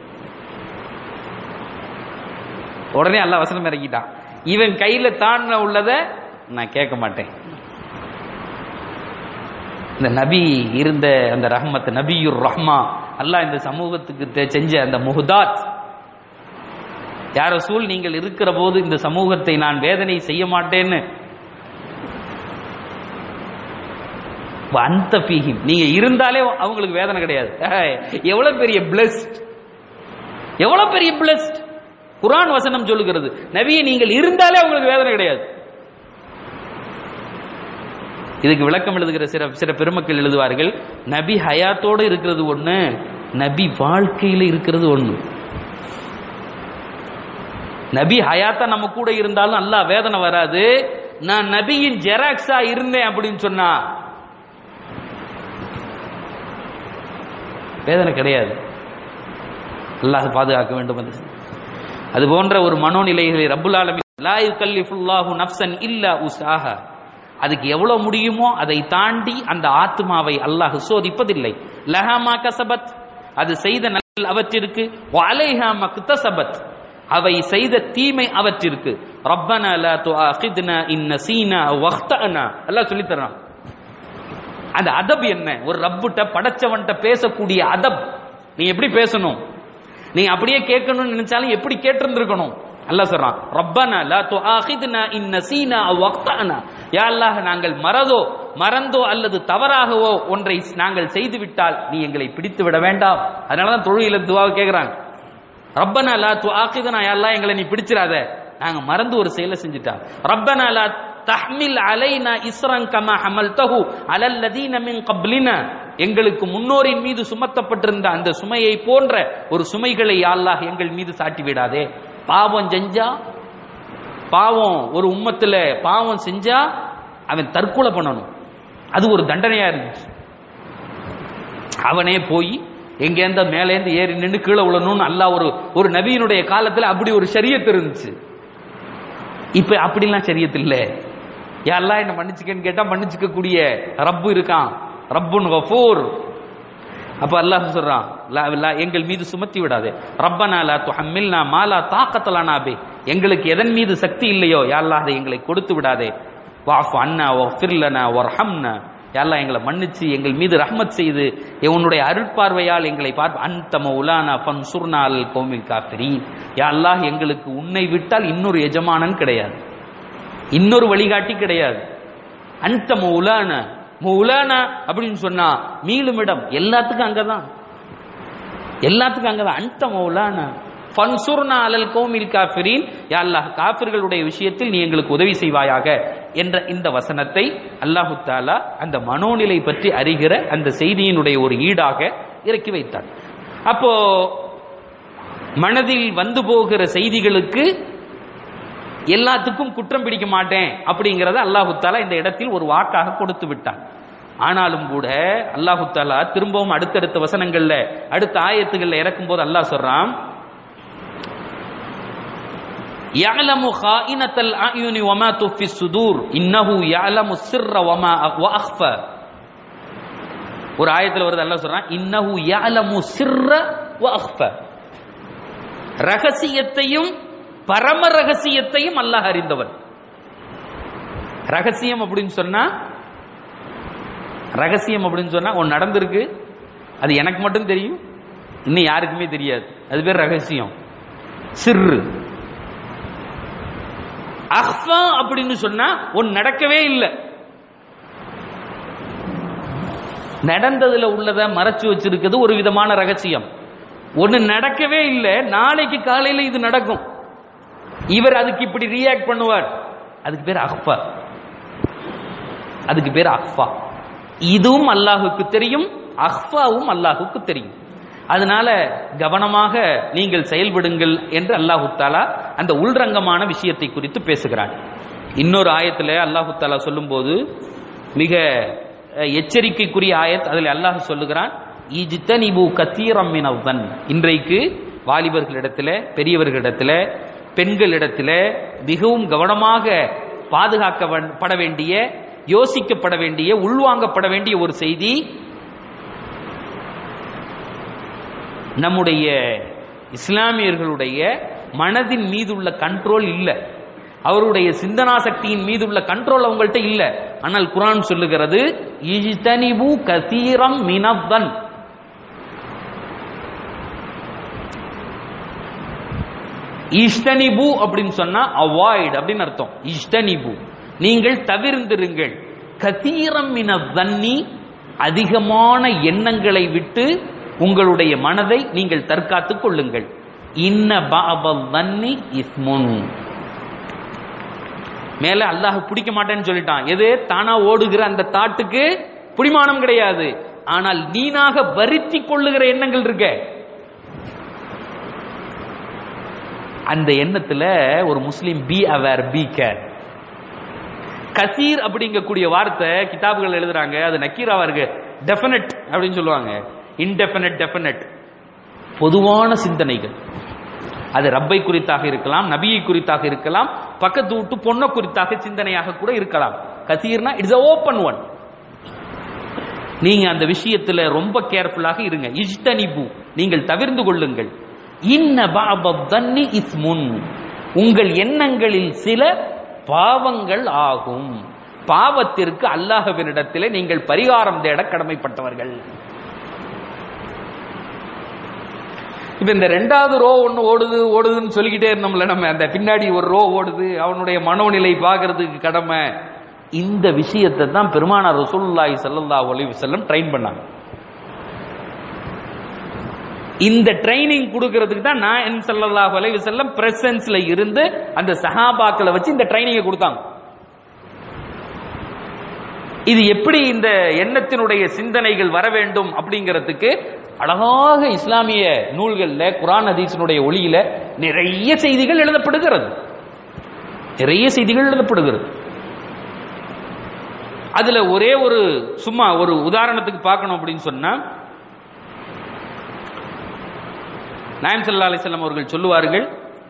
உடனே அல்லாஹ் வசனம் இறக்கிட்டான் இவன் கையில தாண்ட உள்ளத நான் கேட்க மாட்டேன் இந்த நபி இருந்த அந்த ரஹ்மத் நபியுர் ரஹ்மா அல்லாஹ் இந்த சமூகத்துக்கு தெ- செஞ்ச அந்த முஹதாத் யார சூழ் நீங்கள் இருக்கிற போது இந்த சமூகத்தை நான் வேதனை செய்ய மாட்டேன்னு அந்த பீஹிம் நீங்க இருந்தாலே அவங்களுக்கு வேதனை கிடையாது ஏய், எவ்வளவு பெரிய பிளஸ்ட் எவ்வளவு பெரிய பிளஸ்ட் குர்ஆன் வசனம் சொல்லுகிறது நபியை நீங்கள் இருந்தாலே அவங்களுக்கு வேதனை கிடையாது இதுக்கு விளக்கம் எழுதுகிற சில சில பெருமக்கள் எழுதுவார்கள் நபி ஹயாத்தோடு இருக்கிறது ஒண்ணு நபி வாழ்க்கையில இருக்கிறது ஒண்ணு நபி ஹயாத்தா நம்ம கூட இருந்தாலும் அல்லாஹ் வேதனை வராது நான் நபியின் ஜெராக்ஸா இருந்தேன் அப்படின்னு சொன்னா வேதனை கிடையாது அல்லாஹ் பாதுகாக்க வேண்டும் அது அது போன்ற ஒரு மனோநிலைகளை ரப்புல் ஆலமீன் லா யுகல்லிஃபுல்லாஹு நஃப்சன் இல்லா உஸாஹா அதுக்கு எவ்வளவு முடியுமோ அதை தாண்டி அந்த ஆத்மாவை அல்லாஹ் சோதிப்பதில்லை லஹாமா கசபத் அது செய்த நல்ல அவற்றிற்கு வலைஹா மக்தசபத் அவை செய்த தீமை அவற்றிற்கு ரப்பனா லா துஆகித்னா இன் நசீனா வக்தனா அல்லாஹ் சொல்லித் தர்றான் அந்த அதப் என்ன ஒரு ரப்புட்ட படைச்சவன்ட்ட பேசக்கூடிய அதப் நீ எப்படி பேசணும் நீ அப்படியே கேட்கணும்னு நினைச்சாலும் எப்படி கேட்டிருந்திருக்கணும் அல்லாஹ் சொல்றான் ரப்பனா லா துஆகித்னா இன் நசீனா அவ் அக்தனா யா அல்லாஹ் நாங்கள் மறதோ மறந்தோ அல்லது தவறாகவோ ஒன்றை நாங்கள் செய்து விட்டால் நீ எங்களை பிடித்து விட வேண்டாம் அதனால தான் தொழுகையில துவாவை கேக்குறாங்க ரப்பனா லா துஆகித்னா யா அல்லாஹ் எங்களை நீ பிடிச்சிராத நாங்க மறந்து ஒரு செயலை செஞ்சுட்டா ரப்பனா லா தஹ்மில் அலைனா இஸ்ரன் கமா ஹமல்தஹு அலல்லதீன மின் கப்லினா எங்களுக்கு முன்னோரின் மீது சுமத்தப்பட்டிருந்த அந்த சுமையை போன்ற ஒரு சுமைகளை யா அல்லாஹ் எங்கள் மீது சாட்டி விடாதே பாவம் செஞ்சா பாவம் ஒரு உம்மத்துல பாவம் செஞ்சா அவன் தற்கொலை பண்ணணும் அது ஒரு தண்டனையா இருந்துச்சு அவனே போய் எங்கேருந்து மேலேந்து ஏறி நின்று கீழே விழணும்னு அல்லாஹ் ஒரு ஒரு நபியினுடைய காலத்துல அப்படி ஒரு ஷரியத் இருந்துச்சு இப்ப அப்படிலாம் ஷரியத் இல்ல யாரெல்லாம் என்ன மன்னிச்சுக்கன்னு கேட்டா மன்னிச்சுக்க கூடிய ரப்பு இருக்கான் ரப்புன் கஃபூர் அப்ப அல்லாஹ் சொல்றான் லா லா எங்கள் மீது சுமத்தி விடாதே ரப்பனா லா துஹம்மில்னா மா லா தாக்கத்தலானா பே எங்களுக்கு எதன் மீது சக்தி இல்லையோ யா அல்லாஹ் அதை எங்களை கொடுத்து விடாதே வாஃப் அண்ணா வஃபிர் லனா வர்ஹம்னா யா அல்லாஹ் எங்களை மன்னிச்சு எங்கள் மீது ரஹ்மத் செய்து உன்னுடைய அருட்பார்வையால் எங்களை பார்ப்ப அந்த மௌலானா ஃபன்சுர்னா அல் கௌமில் காஃபிரீன் யா அல்லாஹ் எங்களுக்கு உன்னை விட்டால் இன்னொரு எஜமானன் கிடையாது இன்னொரு வழிகாட்டி கிடையாது அந்த மௌலான மௌலானா அப்படின்னு சொன்னா மீளும் இடம் எல்லாத்துக்கும் அங்கதான் எல்லாத்துக்கும் அங்கதான் அந்த மௌலானா ஃபன்சுர்னா அலல் கௌமில் காஃபிரீன் யா அல்லாஹ் காஃபிர்களுடைய விஷயத்தில் நீ எங்களுக்கு உதவி செய்வாயாக என்ற இந்த வசனத்தை அல்லாஹு தாலா அந்த மனோநிலை பற்றி அறிகிற அந்த செய்தியினுடைய ஒரு ஈடாக இறக்கி வைத்தார் அப்போ மனதில் வந்து போகிற செய்திகளுக்கு எல்லாத்துக்கும் குற்றம் பிடிக்க மாட்டேன் அப்படிங்கிறத அல்லாஹு தாலா இந்த இடத்தில் ஒரு வாக்காக கொடுத்து விட்டான் ஆனாலும் கூட அல்லாஹு தாலா திரும்பவும் அடுத்தடுத்த வசனங்கள்ல அடுத்த ஆயத்துகள்ல இறக்கும் போது அல்லாஹ் சொல்றான் يعلم خائنة الأعين وما تخفي الصدور إنه يعلم السر وما وأخفى ஒரு ஆயத்துல வருது அல்லாஹ் சொல்றான் இன்னஹு يعلم السر وأخفى ரகசியத்தையும் பரம ரகசியத்தையும் அல்லாஹ் அறிந்தவன் ரகசியம் அப்படின்னு சொன்னா ரகசியம் அப்படின்னு சொன்னா ஒன்று நடந்திருக்கு அது எனக்கு மட்டும் தெரியும் இன்னும் யாருக்குமே தெரியாது அது பேர் ரகசியம் சிறு அஹ்ஃபா அப்படின்னு சொன்னா ஒன்னு நடக்கவே இல்லை நடந்ததுல உள்ளத மறைச்சு வச்சிருக்கிறது ஒரு விதமான ரகசியம் ஒன்னு நடக்கவே இல்லை நாளைக்கு காலையில இது நடக்கும் இவர் அதுக்கு இப்படி ரியாக்ட் பண்ணுவார் அதுக்கு பேர் அஹ்ஃபா அதுக்கு பேர் அஹ்ஃபா இதுவும் அல்லாஹுக்கு தெரியும் அஹ்ஃபாவும் அல்லாஹுக்கு தெரியும் அதனால கவனமாக நீங்கள் செயல்படுங்கள் என்று அல்லாஹு தாலா அந்த உள்ரங்கமான விஷயத்தை குறித்து பேசுகிறான் இன்னொரு ஆயத்துல அல்லாஹு தாலா சொல்லும்போது மிக அஹ், எச்சரிக்கைக்குரிய ஆயத் அதில் அல்லாஹ் சொல்லுகிறான் இஜ்தனிபு கத்தீரம் மினவன் இன்றைக்கு வாலிபர்களிடத்துல பெரியவர்களிடத்துல பெண்களிடத்துல மிகவும் கவனமாக பாதுகாக்கப்பட வேண்டிய யோசிக்கப்பட வேண்டிய உள்வாங்கப்பட வேண்டிய ஒரு செய்தி நம்முடைய இஸ்லாமியர்களுடைய மனதின் மீதுள்ள கண்ட்ரோல் இல்ல அவருடைய சிந்தனா சக்தியின் மீதுள்ள கண்ட்ரோல் அவங்கள்ட்ட இல்ல ஆனால் குர்ஆன் சொல்லுகிறது இஜ்தனிபு கசீரம் மினவன் இஷ்டனிபு அப்படின்னு சொன்னா அவாய்ட் அப்படின்னு அர்த்தம் இஷ்டனிபு நீங்கள் தவிர்ந்திருங்கள் கதீரம் மின தன்னி அதிகமான எண்ணங்களை விட்டு உங்களுடைய மனதை நீங்கள் தற்காத்துக் கொள்ளுங்கள் இன்ன பாபல் தன்னி இஸ்முன் மேல அல்லாஹ் பிடிக்க மாட்டேன்னு சொல்லிட்டான் எது தானா ஓடுகிற அந்த தாட்டுக்கு பிடிமானம் கிடையாது ஆனால் நீனாக வருத்தி கொள்ளுகிற எண்ணங்கள் இருக்க அந்த எண்ணத்துல ஒரு முஸ்லீம் பி அவேர் பி கேர் கசீர் அப்படிங்கக்கூடிய வார்த்தை கிதாபுகள் எழுதுறாங்க அது நக்கீராவா இருக்கு டெஃபினட் அப்படின்னு சொல்லுவாங்க இன்டெஃபினட் டெஃபினட் பொதுவான சிந்தனைகள் அது ரப்பை குறித்தாக இருக்கலாம் நபியை குறித்தாக இருக்கலாம் பக்கத்து விட்டு பொண்ணை குறித்தாக சிந்தனையாக கூட இருக்கலாம் கசீர்னா இட்ஸ் ஓப்பன் ஒன் நீங்க அந்த விஷயத்துல ரொம்ப கேர்ஃபுல்லாக இருங்க இஜ்தனிபு நீங்கள் தவிர்ந்து கொள்ளுங்கள் இன்ன பாபத் தன்னி இஸ்முன் உங்கள் எண்ணங்களில் சில பாவங்கள் ஆகும் பாவத்திற்கு அல்லாஹ்வினிடத்திலே நீங்கள் பரிகாரம் தேட கடமைப்பட்டவர்கள் இப்ப இந்த ரெண்டாவது ரோ ஒண்ணு ஓடுது ஓடுதுன்னு சொல்லிக்கிட்டே இருந்தோம்ல நம்ம அந்த பின்னாடி ஒரு ரோ ஓடுது அவனுடைய மனோநிலை பார்க்கறதுக்கு கடமை இந்த விஷயத்தை தான் பெருமானார் ரசூலுல்லாஹி ஸல்லல்லாஹு அலைஹி வஸல்லம் ட்ரெயின் பண்ணாங்க இந்த ட்ரைனிங் கொடுக்கிறதுக்கு தான் நான் ஸல்லல்லாஹு அலைஹி வஸல்லம் பிரசன்ஸ்ல இருந்து அந்த சஹாபாக்களை வச்சு இந்த ட்ரைனிங்கை கொடுத்தாங்க இது எப்படி இந்த எண்ணத்தினுடைய சிந்தனைகள் வர வேண்டும் அப்படிங்கிறதுக்கு அழகாக இஸ்லாமிய நூல்கள்ல குரான் ஹதீஸினுடைய ஒளியில நிறைய செய்திகள் எழுதப்படுகிறது நிறைய செய்திகள் எழுதப்படுகிறது அதுல ஒரே ஒரு சும்மா ஒரு உதாரணத்துக்கு பார்க்கணும் அப்படின்னு சொன்னா நாயம் சல்லா அலிசல்லாம் அவர்கள் சொல்லுவார்கள்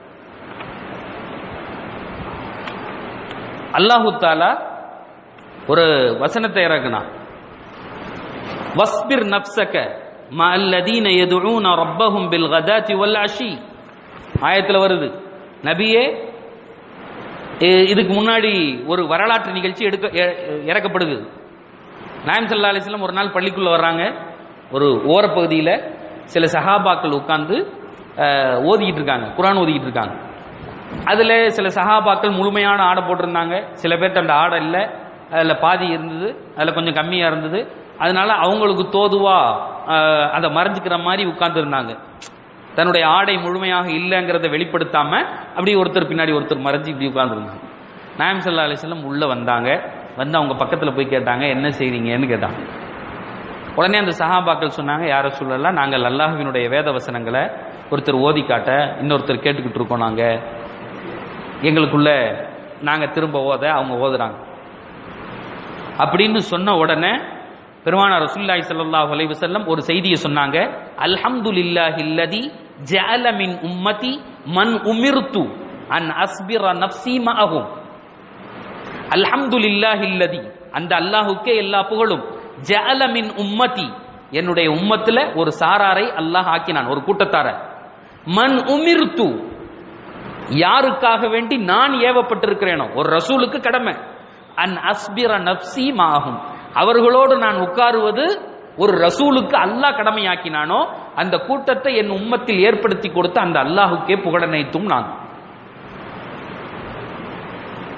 அல்லாஹு தாலா ஒரு வசனத்தை இறக்குனான் வஸ்பிர் நப்சக ம அல்லதீன யதுஊன ரப்பஹும் பில் கதாத்தி வல் அஷி ஆயத்துல வருது நபியே இ- இதுக்கு முன்னாடி ஒரு வரலாற்று நிகழ்ச்சி எடுக்க எ- இறக்கப்படுது நாயம் சல்லா அலிஸ்லாம் ஒரு நாள் பள்ளிக்குள்ள வர்றாங்க ஒரு ஓரப்பகுதியில் சில சஹாபாக்கள் உட்கார்ந்து அஹ், ஓதிக்கிட்டு இருக்காங்க குரான் ஓதிக்கிட்டு இருக்காங்க அதுல சில சஹாபாக்கள் முழுமையான ஆடை போட்டிருந்தாங்க சில பேர்ட்ட அந்த ஆடை இல்லை அதுல பாதி இருந்தது அதுல கொஞ்சம் கம்மியா இருந்தது அதனால அவங்களுக்கு தோதுவா அஹ், அதை மறைஞ்சுக்கிற மாதிரி உட்கார்ந்து இருந்தாங்க தன்னுடைய ஆடை முழுமையாக இல்லைங்கிறத வெளிப்படுத்தாம அப்படி ஒருத்தர் பின்னாடி ஒருத்தர் மறைஞ்சு இப்படி உட்கார்ந்துருந்தாங்க நாயம் சல்லா அலிஸ்லாம் உள்ள வந்தாங்க வந்து அவங்க பக்கத்துல போய் கேட்டாங்க என்ன செய்றீங்கன்னு கேட்டாங்க உடனே அந்த சஹாபாக்கள் சொன்னாங்க யார சொல்லலாம் நாங்கள் அல்லாஹ்வினுடைய வேத வசனங்களை ஒருத்தர் ஓதி காட்ட இன்னொருத்தர் கேட்டுக்கிட்டு இருக்கோம் நாங்க எங்களுக்குள்ள நாங்க திரும்ப ஓத அவங்க ஓதுறாங்க அப்படின்னு சொன்ன உடனே பெருமானார் ரசூலுல்லாஹி ஸல்லல்லாஹு அலைஹி வஸல்லம் ஒரு செய்தியை சொன்னாங்க அல்ஹம்துலில்லாஹி அல்லதி ஜஅல மின் உம்மதி மன் உமிர்து அன் அஸ்பிர நஃப்ஸி மஅஹும் அல்ஹம்துலில்லாஹி அல்லதி அந்த அல்லாஹ்வுக்கே எல்லா புகழும் ஜஅல மின் உம்மதி என்னுடைய உம்மத்துல ஒரு சாராரை அல்லாஹ் ஆக்கினான் ஒரு கூட்டத்தார மன் உமிர்து யாருக்காக வேண்டி நான் ஏவப்பட்டிருக்கிறேனோ ஒரு ரசூலுக்கு கடமை அன் அஸ்பிர நப்சி மாகும் அவர்களோடு நான் உட்காருவது ஒரு ரசூலுக்கு அல்லாஹ் கடமையாக்கினானோ அந்த கூட்டத்தை என் உம்மத்தில் ஏற்படுத்தி கொடுத்த அந்த அல்லாஹுக்கே புகழனைத்தும் நான்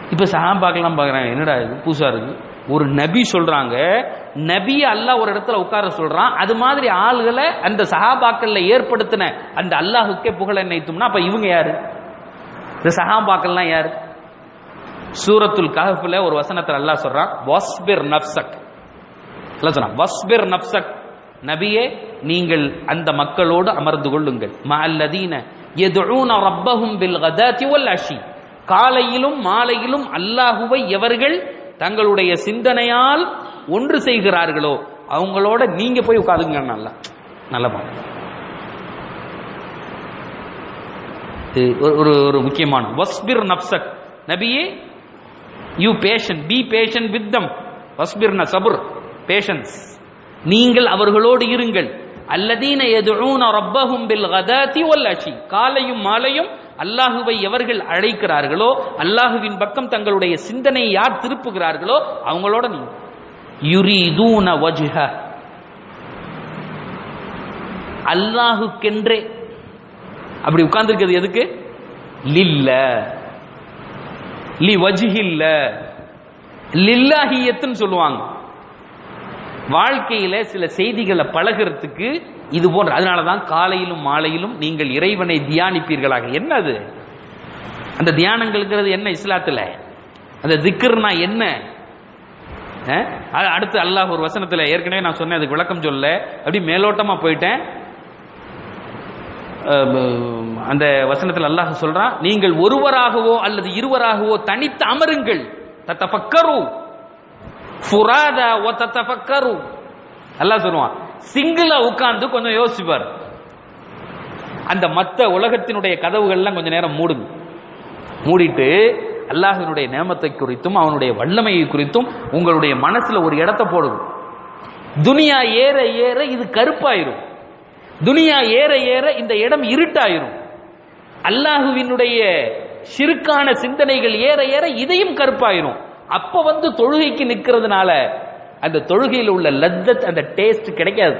இப்ப சஹாபாக்கெல்லாம் பார்க்குறாங்க என்னடா இது புதுசா இருக்கு ஒரு நபி சொல்றாங்க நபியை அல்லாஹ் ஒரு இடத்துல உட்கார சொல்றான் அது மாதிரி ஆளுகளை அந்த சஹாபாக்கள்ல ஏற்படுத்தின அந்த அல்லாஹுக்கே புகழ நினைத்தும்னா அப்ப இவங்க யாரு இந்த சஹாபாக்கள்லாம் யாரு சூரத்துல் கஹஃப்ல ஒரு வசனத்துல அல்லாஹ் சொல்றான் வஸ்பிர் நஃப்சக் அல்லாஹ் சொல்றான் வஸ்பிர் நஃப்சக் நபியே நீங்கள் அந்த மக்களோடு அமர்ந்து கொள்ளுங்கள் மஅல்லதீன யதுஊன ரப்பஹும் பில் கதாதி வல் அஷி காலையிலும் மாலையிலும் அல்லாஹுவை எவர்கள் தங்களுடைய சிந்தனையால் ஒன்று செய்கிறார்களோ அவங்களோட நீங்க போய் உட்காருங்க நல்லா நல்லமா இது ஒரு- ஒரு ஒரு முக்கியமான வஸ்பிர் நப்சக் நபியே you patient be patient with them வஸ்பிர்ன சபுர் பேஷன்ஸ் நீங்கள் அவர்களோடு இருங்கள் அல்லதீன எதுஊன ரப்பஹும் பில் கதாதி வல் அஷி காலையும் மாலையும் அல்லாஹுவை எவர்கள் அழைக்கிறார்களோ அல்லாஹுவின் பக்கம் தங்களுடைய சிந்தனையை யார் திருப்புகிறார்களோ அவங்களோட நீங்க யுரீதூன வஜ்ஹ அல்லாஹுக்கென்றே அப்படி உட்கார்ந்திருக்கிறது எதுக்கு லில்ல லி வஜ்ஹில்ல லில்லாஹியத்துன்னு சொல்லுவாங்க வாழ்க்கையில சில செய்திகளை பழகிறதுக்கு இது போன்ற அதனாலதான் காலையிலும் மாலையிலும் நீங்கள் இறைவனை தியானிப்பீர்களாக என்னது அந்த தியானங்கள்ங்கிறது என்ன இஸ்லாத்துல அந்த திக்ர்னா என்ன அஹ்? அது அடுத்து அல்லாஹ் ஒரு வசனத்துல ஏற்கனவே நான் சொன்னேன் அதுக்கு விளக்கம் சொல்ல அப்படி மேலோட்டமா போயிட்டேன் அஹ், அந்த வசனத்தில் அல்லாஹ் சொல்றான் நீங்கள் ஒருவராகவோ அல்லது இருவராகவோ தனித்து அமருங்கள் தத்தஃபக்கரு ஃபுராதா ஒ தத்தஃபக்கரு அல்லாஹ் சொல்லுவான் சிங்கிளா உட்கார்ந்து கொஞ்சம் யோசிப்பார் அந்த மத்த உலகத்தினுடைய கதவுகள்லாம் கொஞ்ச நேரம் மூடுங்க மூடிட்டு அல்லாஹ்வினுடைய நேமத்தை குறித்தும் அவனுடைய வல்லமையை குறித்தும் உங்களுடைய மனசுல ஒரு இடத்தை போடுங்க துனியா ஏற ஏற இது கருப்பாயிரும் துனியா ஏற ஏற இந்த இடம் இருட்டாயிரும் அல்லாஹுவினுடைய சிறுக்கான சிந்தனைகள் ஏற ஏற இதையும் கருப்பாயிரும் அப்ப வந்து தொழுகைக்கு நிக்கிறதுனால அந்த தொழுகையில் உள்ள லத்தத் அந்த டேஸ்ட் கிடைக்காது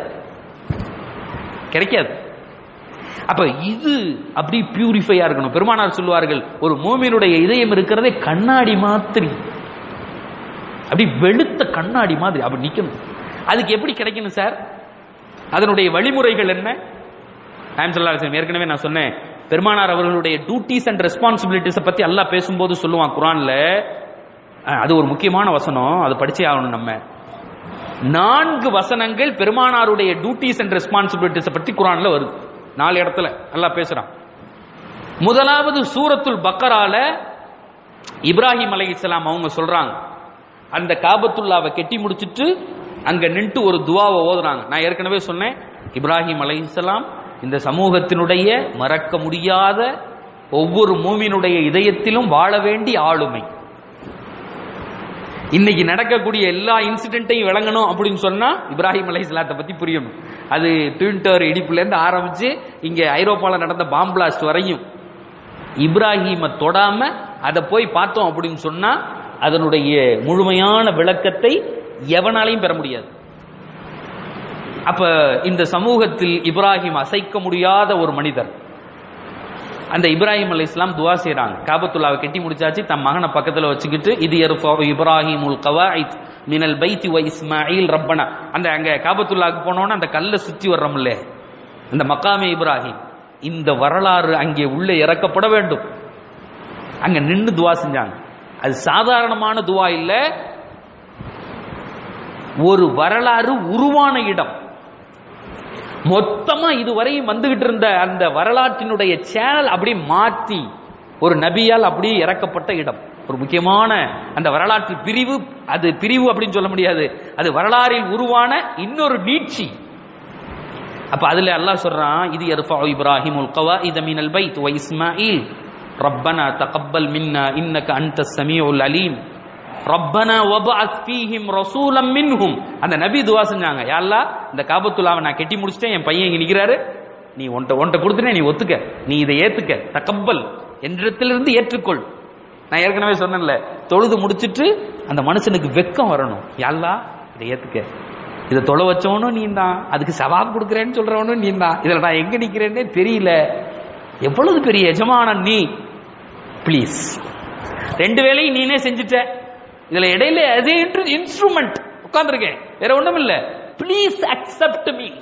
கிடைக்காது அப்ப இது அப்படி பியூரிஃபையா இருக்கணும் பெருமானார் சொல்லுவார்கள் ஒரு மூமினுடைய இதயம் இருக்கிறதே கண்ணாடி மாதிரி அப்படி வெளுத்த கண்ணாடி மாதிரி அப்படி நிக்கணும் அதுக்கு எப்படி கிடைக்கணும் சார் அதனுடைய வழிமுறைகள் என்ன நாயம் ஸல்லல்லாஹு அலைஹி வஸல்லம் ஏற்கனவே நான் சொன்னேன் பெருமானார் அவர்களுடைய டியூட்டிஸ் அண்ட் ரெஸ்பான்சிபிலிட்டிஸை பத்தி அல்லாஹ் பேசும்போது சொல்லுவான் குரான்ல அஹ், அது ஒரு முக்கியமான வசனம் அது படிச்சே ஆகணும் நம்ம நான்கு வசனங்கள் பெருமானாருடைய டியூட்டிஸ் அண்ட் ரெஸ்பான்சிபிலிட்டிஸை பத்தி குரான்ல வருது நாலு இடத்துல அல்லாஹ் பேசுறான் முதலாவது சூரத்துல் பக்கரால இப்ராஹிம் அலைஹிஸ்ஸலாம் அவங்க சொல்றாங்க அந்த காபத்துல்லாவை கெட்டி முடிச்சிட்டு அங்க நின்று ஒரு துவாவை ஓதுறாங்க நான் ஏற்கனவே சொன்னேன் இப்ராஹிம் அலைஹிஸ்ஸலாம் இந்த சமூகத்தினுடைய மறக்க முடியாத ஒவ்வொரு மூமினுடைய இதயத்திலும் வாழ வேண்டிய ஆளுமை இன்னைக்கு நடக்கக்கூடிய எல்லா இன்சிடென்ட்டையும் விளங்கணும் அப்படின்னு சொன்னா இப்ராஹிம் அலைஹிஸ்ஸலாத்தை பத்தி புரியணும் அது ட்வின் டவர் இடிப்புல இருந்து ஆரம்பிச்சு இங்க ஐரோப்பால நடந்த பாம் பிளாஸ்ட் வரையும் இப்ராஹிமை தொடாம அதை போய் பார்த்தோம் அப்படின்னு சொன்னா அதனுடைய முழுமையான விளக்கத்தை எவனாலையும் பெற முடியாது அப்ப இந்த சமூகத்தில் இப்ராஹிம் அசைக்க முடியாத ஒரு மனிதர் அந்த இப்ராஹிம் அலை இஸ்லாம் துவா செய்றாங்க காபத்துல்லாவை கட்டி முடிச்சாச்சு தன் மகனை பக்கத்துல வச்சுக்கிட்டு இது யர்ஃபஉ இப்ராஹிமுல் கவாயித் மினல் பைத்தி வ இஸ்மாயில் ரப்பனா அந்த அங்க காபத்துல்லாவுக்கு போனோன்னா அந்த கல்லை சுத்தி வர்றோம்ல அந்த மக்காமே இப்ராஹிம் இந்த வரலாறு அங்கே உள்ளே இறக்கப்பட வேண்டும் அங்க நின்னு துவா செஞ்சாங்க அது சாதாரணமான துவா இல்ல ஒரு வரலாறு உருவான இடம் மொத்தமா இதுவரையும் வந்துகிட்டு இருந்த அந்த வரலாற்றினுடைய சேனல் அப்படி மாத்தி ஒரு நபியால் அப்படியே இறக்கப்பட்ட இடம் ஒரு முக்கியமான அந்த வரலாற்று பிரிவு அது பிரிவு அப்படின்னு சொல்ல முடியாது அது வரலாறில் உருவான இன்னொரு நீட்சி அப்ப அதுல அல்லாஹ் சொல்றான் இது யர்ஃபஉ இப்ராஹிமுல் கவாயித மினல் பைத் வ இஸ்மாயில் ரப்பனா தகப்பல் மின்னா இன்னக அன்த சமீஉல் அலீம் ரப்பனா வபஅத் ஃபீஹிம் ரசூலம் மின்ஹும் அந்த நபி துவா செஞ்சாங்க யா அல்லாஹ் இந்த காபத்துல்லாவை நான் கட்டி முடிச்சிட்டேன் என் பையன் இங்க நிக்கிறாரு நீ உன்ட்ட உன்ட்ட கொடுத்துட்டே நீ ஒத்துக்க நீ இதை ஏத்துக்க தகப்பல் என்றிடத்திலிருந்து ஏற்றுக்கொள் நான் ஏற்கனவே சொன்னேன்ல தொழுது முடிச்சிட்டு அந்த மனுஷனுக்கு வெக்கம் வரணும் யா அல்லாஹ் இதை ஏத்துக்க இதை தொலை வச்சவனும் நீ தான் அதுக்கு சவாப் கொடுக்குறேன்னு சொல்றவனும் நீ தான் இதுல நான் எங்க நிக்கிறேன்னே தெரியல எவ்வளவு பெரிய எஜமானன் நீ ப்ளீஸ் ரெண்டு வேலையும் நீனே செஞ்சுட்ட இதுல இடையில அதே இன்ஸ்ட்ருமெண்ட் உட்கார்ந்துருக்கேன் வேற ஒண்ணும் இல்ல ப்ளீஸ் அக்செப்ட் மீ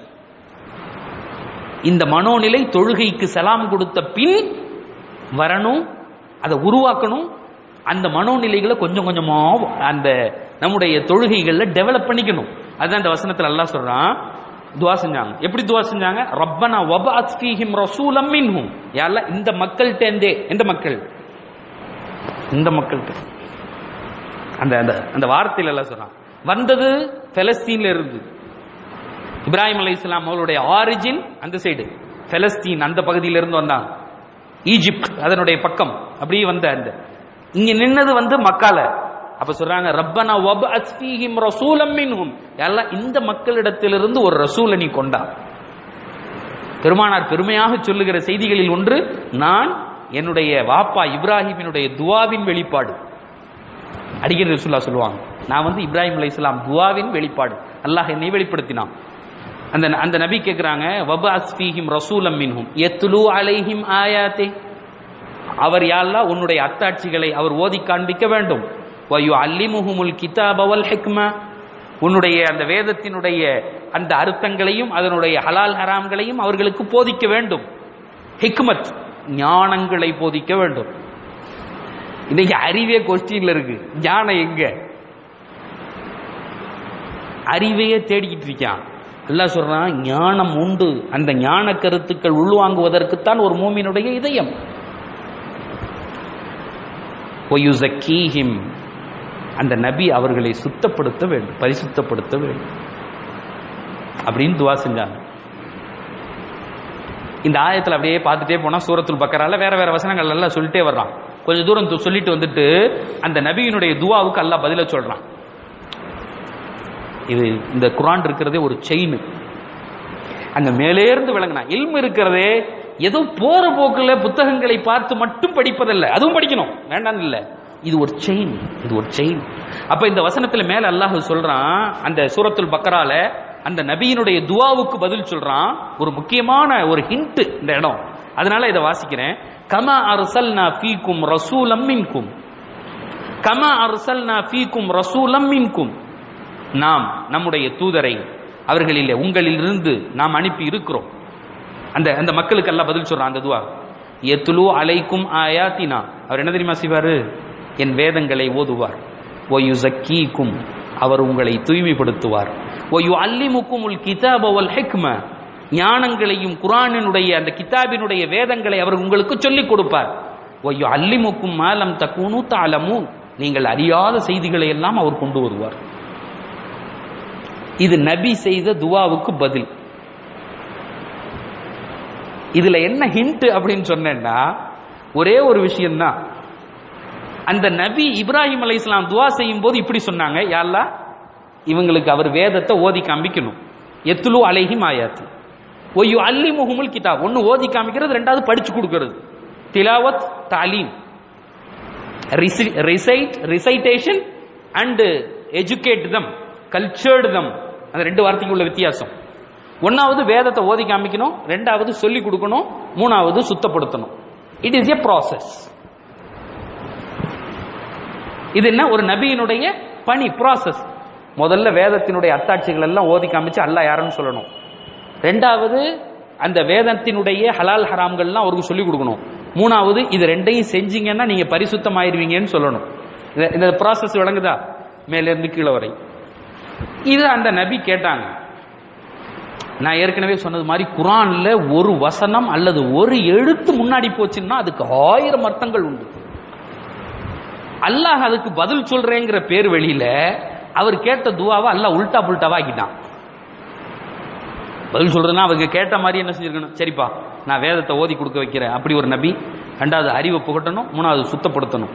இந்த மனோநிலை தொழுகைக்கு சலாம் கொடுத்த பின் வரணும் அதை உருவாக்கணும் அந்த மனோநிலைகளை கொஞ்சம் கொஞ்சமா அந்த நம்முடைய தொழுகைகள்ல டெவலப் பண்ணிக்கணும் அதுதான் இந்த வசனத்துல அல்லாஹ் சொல்றான் துவா செஞ்சாங்க எப்படி துவா செஞ்சாங்க ரப்பனா வபஅத் ஃபீஹிம் ரசூலம் மின்ஹும் யாரல இந்த மக்கள்கிட்டே எந்த மக்கள் இந்த மக்கள்கிட்ட அந்த அந்த அந்த வார்த்தையில எல்லாம் சொல்றான் வந்தது பெலஸ்தீன்ல இருந்து இப்ராஹிம் அலை இஸ்லாம் அவர்களுடைய ஆரிஜின் அந்த சைடு பெலஸ்தீன் அந்த பகுதியில இருந்து வந்தாங்க ஈஜிப்ட் அதனுடைய பக்கம் அப்படியே வந்த அந்த இங்க நின்னது வந்து மக்கால அப்ப சொல்றாங்க ரப்பனா வப் அஸ்ஃபீஹிம் ரசூலம் மின்ஹும் எல்லாம் இந்த மக்களிடத்திலிருந்து ஒரு ரசூலை நீ கொண்டா பெருமானார் பெருமையாக சொல்லுகிற செய்திகளில் ஒன்று நான் என்னுடைய வாப்பா இப்ராஹிமினுடைய துவாவின் வெளிப்பாடு அடிக்கடி ரசூல்லா சொல்லுவாங்க நான் வந்து இப்ராஹிம் அலை இஸ்லாம் துவாவின் வெளிப்பாடு அல்லாஹ் என்னை வெளிப்படுத்தினான் அந்த அந்த நபி கேட்கிறாங்க வப அஸ்ஃபீஹிம் ரசூலம் மின்ஹும் எத்துலு அலைஹிம் ஆயாத்தே அவர் யாழ்லா உன்னுடைய அத்தாட்சிகளை அவர் ஓதி காண்பிக்க வேண்டும் வயு அல்லிமுஹுமுல் கிதாப வல் ஹிக்மா உன்னுடைய அந்த வேதத்தினுடைய அந்த அர்த்தங்களையும் அதனுடைய ஹலால் ஹராம்களையும் அவர்களுக்கு போதிக்க வேண்டும் ஹிக்மத் ஞானங்களை போதிக்க வேண்டும் இன்னைக்கு அறிவே கொஸ்டின்ல இருக்கு ஞானம் எங்க அறிவையே தேடிக்கிட்டு இருக்கான் அல்லாஹ் சொல்றான் ஞானம் உண்டு அந்த ஞான கருத்துக்கள் உள்வாங்குவதற்குத்தான் ஒரு மூமினுடைய இதயம் ஒயுசக்கீஹிம் அந்த நபி அவர்களை சுத்தப்படுத்த வேண்டும் பரிசுத்தப்படுத்த வேண்டும் அப்படின்னு துவா செஞ்சாங்க இந்த ஆயத்தில் அப்படியே பார்த்துட்டே போனா சூரத்துல் பக்கரால வேற வேற வசனங்கள் எல்லாம் சொல்லிட்டே வர்றான் கொஞ்சம் தூரம் து- சொல்லிட்டு வந்துட்டு அந்த நபியினுடைய துவாவுக்கு அல்லாஹ் பதில சொல்றான் இது இந்த குரான் இருக்கிறதே ஒரு செயின் அங்க மேலே இருந்து விளங்கினா இல்மு இருக்கிறதே ஏதோ போற போக்குல புத்தகங்களை பார்த்து மட்டும் படிப்பதல்ல அதுவும் படிக்கணும் வேண்டாம் இல்ல இது ஒரு செயின் இது ஒரு செயின் அப்ப இந்த வசனத்துல மேல அல்லாஹ் சொல்றான் அந்த சூரத்துல் பக்கரால அந்த நபியினுடைய துவாவுக்கு பதில் சொல்றான் ஒரு முக்கியமான ஒரு ஹிண்ட் இந்த இடம் அதனால இதை வாசிக்கிறேன் கமா அர்சல்னா ஃபீக்கும் ரசூலம் மின்கும் கமா அர்சல்னா ஃபீக்கும் ரசூலம் மின்கும் நாம் நம்முடைய தூதரை அவர்களிலே உங்களிலிருந்து நாம் அனுப்பி இருக்கிறோம் அந்த அந்த மக்களுக்கு எல்லாம் பதில் சொல்றான் அந்த துவா எத்துலு அலைக்கும் ஆயாத்தினா அவர் என்ன தெரியுமா செய்வாரு என் வேதங்களை ஓதுவார் ஒயு ஜக்கீக்கும் அவர் உங்களை தூய்மைப்படுத்துவார் ஒயு அல்லிமுக்கும் உல் கிதாப வல் ஹிக்ம ஞானங்களையும் குரானினுடைய அந்த கிதாபினுடைய வேதங்களை அவர் உங்களுக்கு சொல்லிக் கொடுப்பார் ஒய்யு அல்லிமுக்கும் மாலம் தக்கூனு தாலமு நீங்கள் அறியாத செய்திகளை எல்லாம் அவர் கொண்டு வருவார் இது நபி செய்த துவாவுக்கு பதில் இதுல என்ன ஹிண்ட் அப்படின்னு சொன்னேன்னா ஒரே ஒரு விஷயம்தான் அந்த நபி இப்ராஹிம் அலை இஸ்லாம் துவா செய்யும் போது இப்படி சொன்னாங்க யாழ்லா இவங்களுக்கு அவர் வேதத்தை ஓதி காமிக்கணும் எத்துலு அலைஹிம் ஆயாத்து ஒய்யு அல்லி முகமுல் கிதாப் ஒன்னு ஓதி காமிக்கிறது ரெண்டாவது படிச்சு கொடுக்கிறது திலாவத் தாலீம் recite recitation and educate them cultured them அந்த ரெண்டு வார்த்தைக்கு உள்ள வித்தியாசம் ஒன்னாவது வேதத்தை ஓதி காமிக்கணும் ரெண்டாவது சொல்லி கொடுக்கணும் மூணாவது சுத்தப்படுத்தணும் இட் இஸ் எ ப்ராசஸ் இது என்ன ஒரு நபியினுடைய பணி ப்ராசஸ் முதல்ல வேதத்தினுடைய அத்தாட்சிகள் எல்லாம் ஓதி காமிச்சு அல்லாஹ் யாருன்னு சொல்லணும் ரெண்டாவது அந்த வேதத்தினுடைய ஹலால் ஹராம்கள்லாம் அவருக்கு சொல்லிக் கொடுக்கணும் மூணாவது இது ரெண்டையும் செஞ்சீங்கன்னா நீங்க பரிசுத்தமாயிருவீங்கன்னு சொல்லணும் இந்த- இந்த ப்ராசஸ் விளங்குதா மேல இருந்து கீழே வரை இது அந்த நபி கேட்டாங்க நான் ஏற்கனவே சொன்னது மாதிரி குரான்ல ஒரு வசனம் அல்லது ஒரு எழுத்து முன்னாடி போச்சுன்னா அதுக்கு ஆயிரம் அர்த்தங்கள் உண்டு அல்லாஹ் அதுக்கு பதில் சொல்றேங்கிற பேர் வெளியில அவர் கேட்ட துவாவை அல்லாஹ் உல்டா புல்டாவா ஆக்கிட்டான் பதில் சொல்றதுன்னா அவங்க கேட்ட மாதிரி என்ன செஞ்சிருக்கணும் சரிப்பா நான் வேதத்தை ஓதி கொடுக்க வைக்கிறேன் அப்படி ஒரு நபி ரெண்டாவது அறிவை புகட்டணும் மூணாவது சுத்தப்படுத்தணும்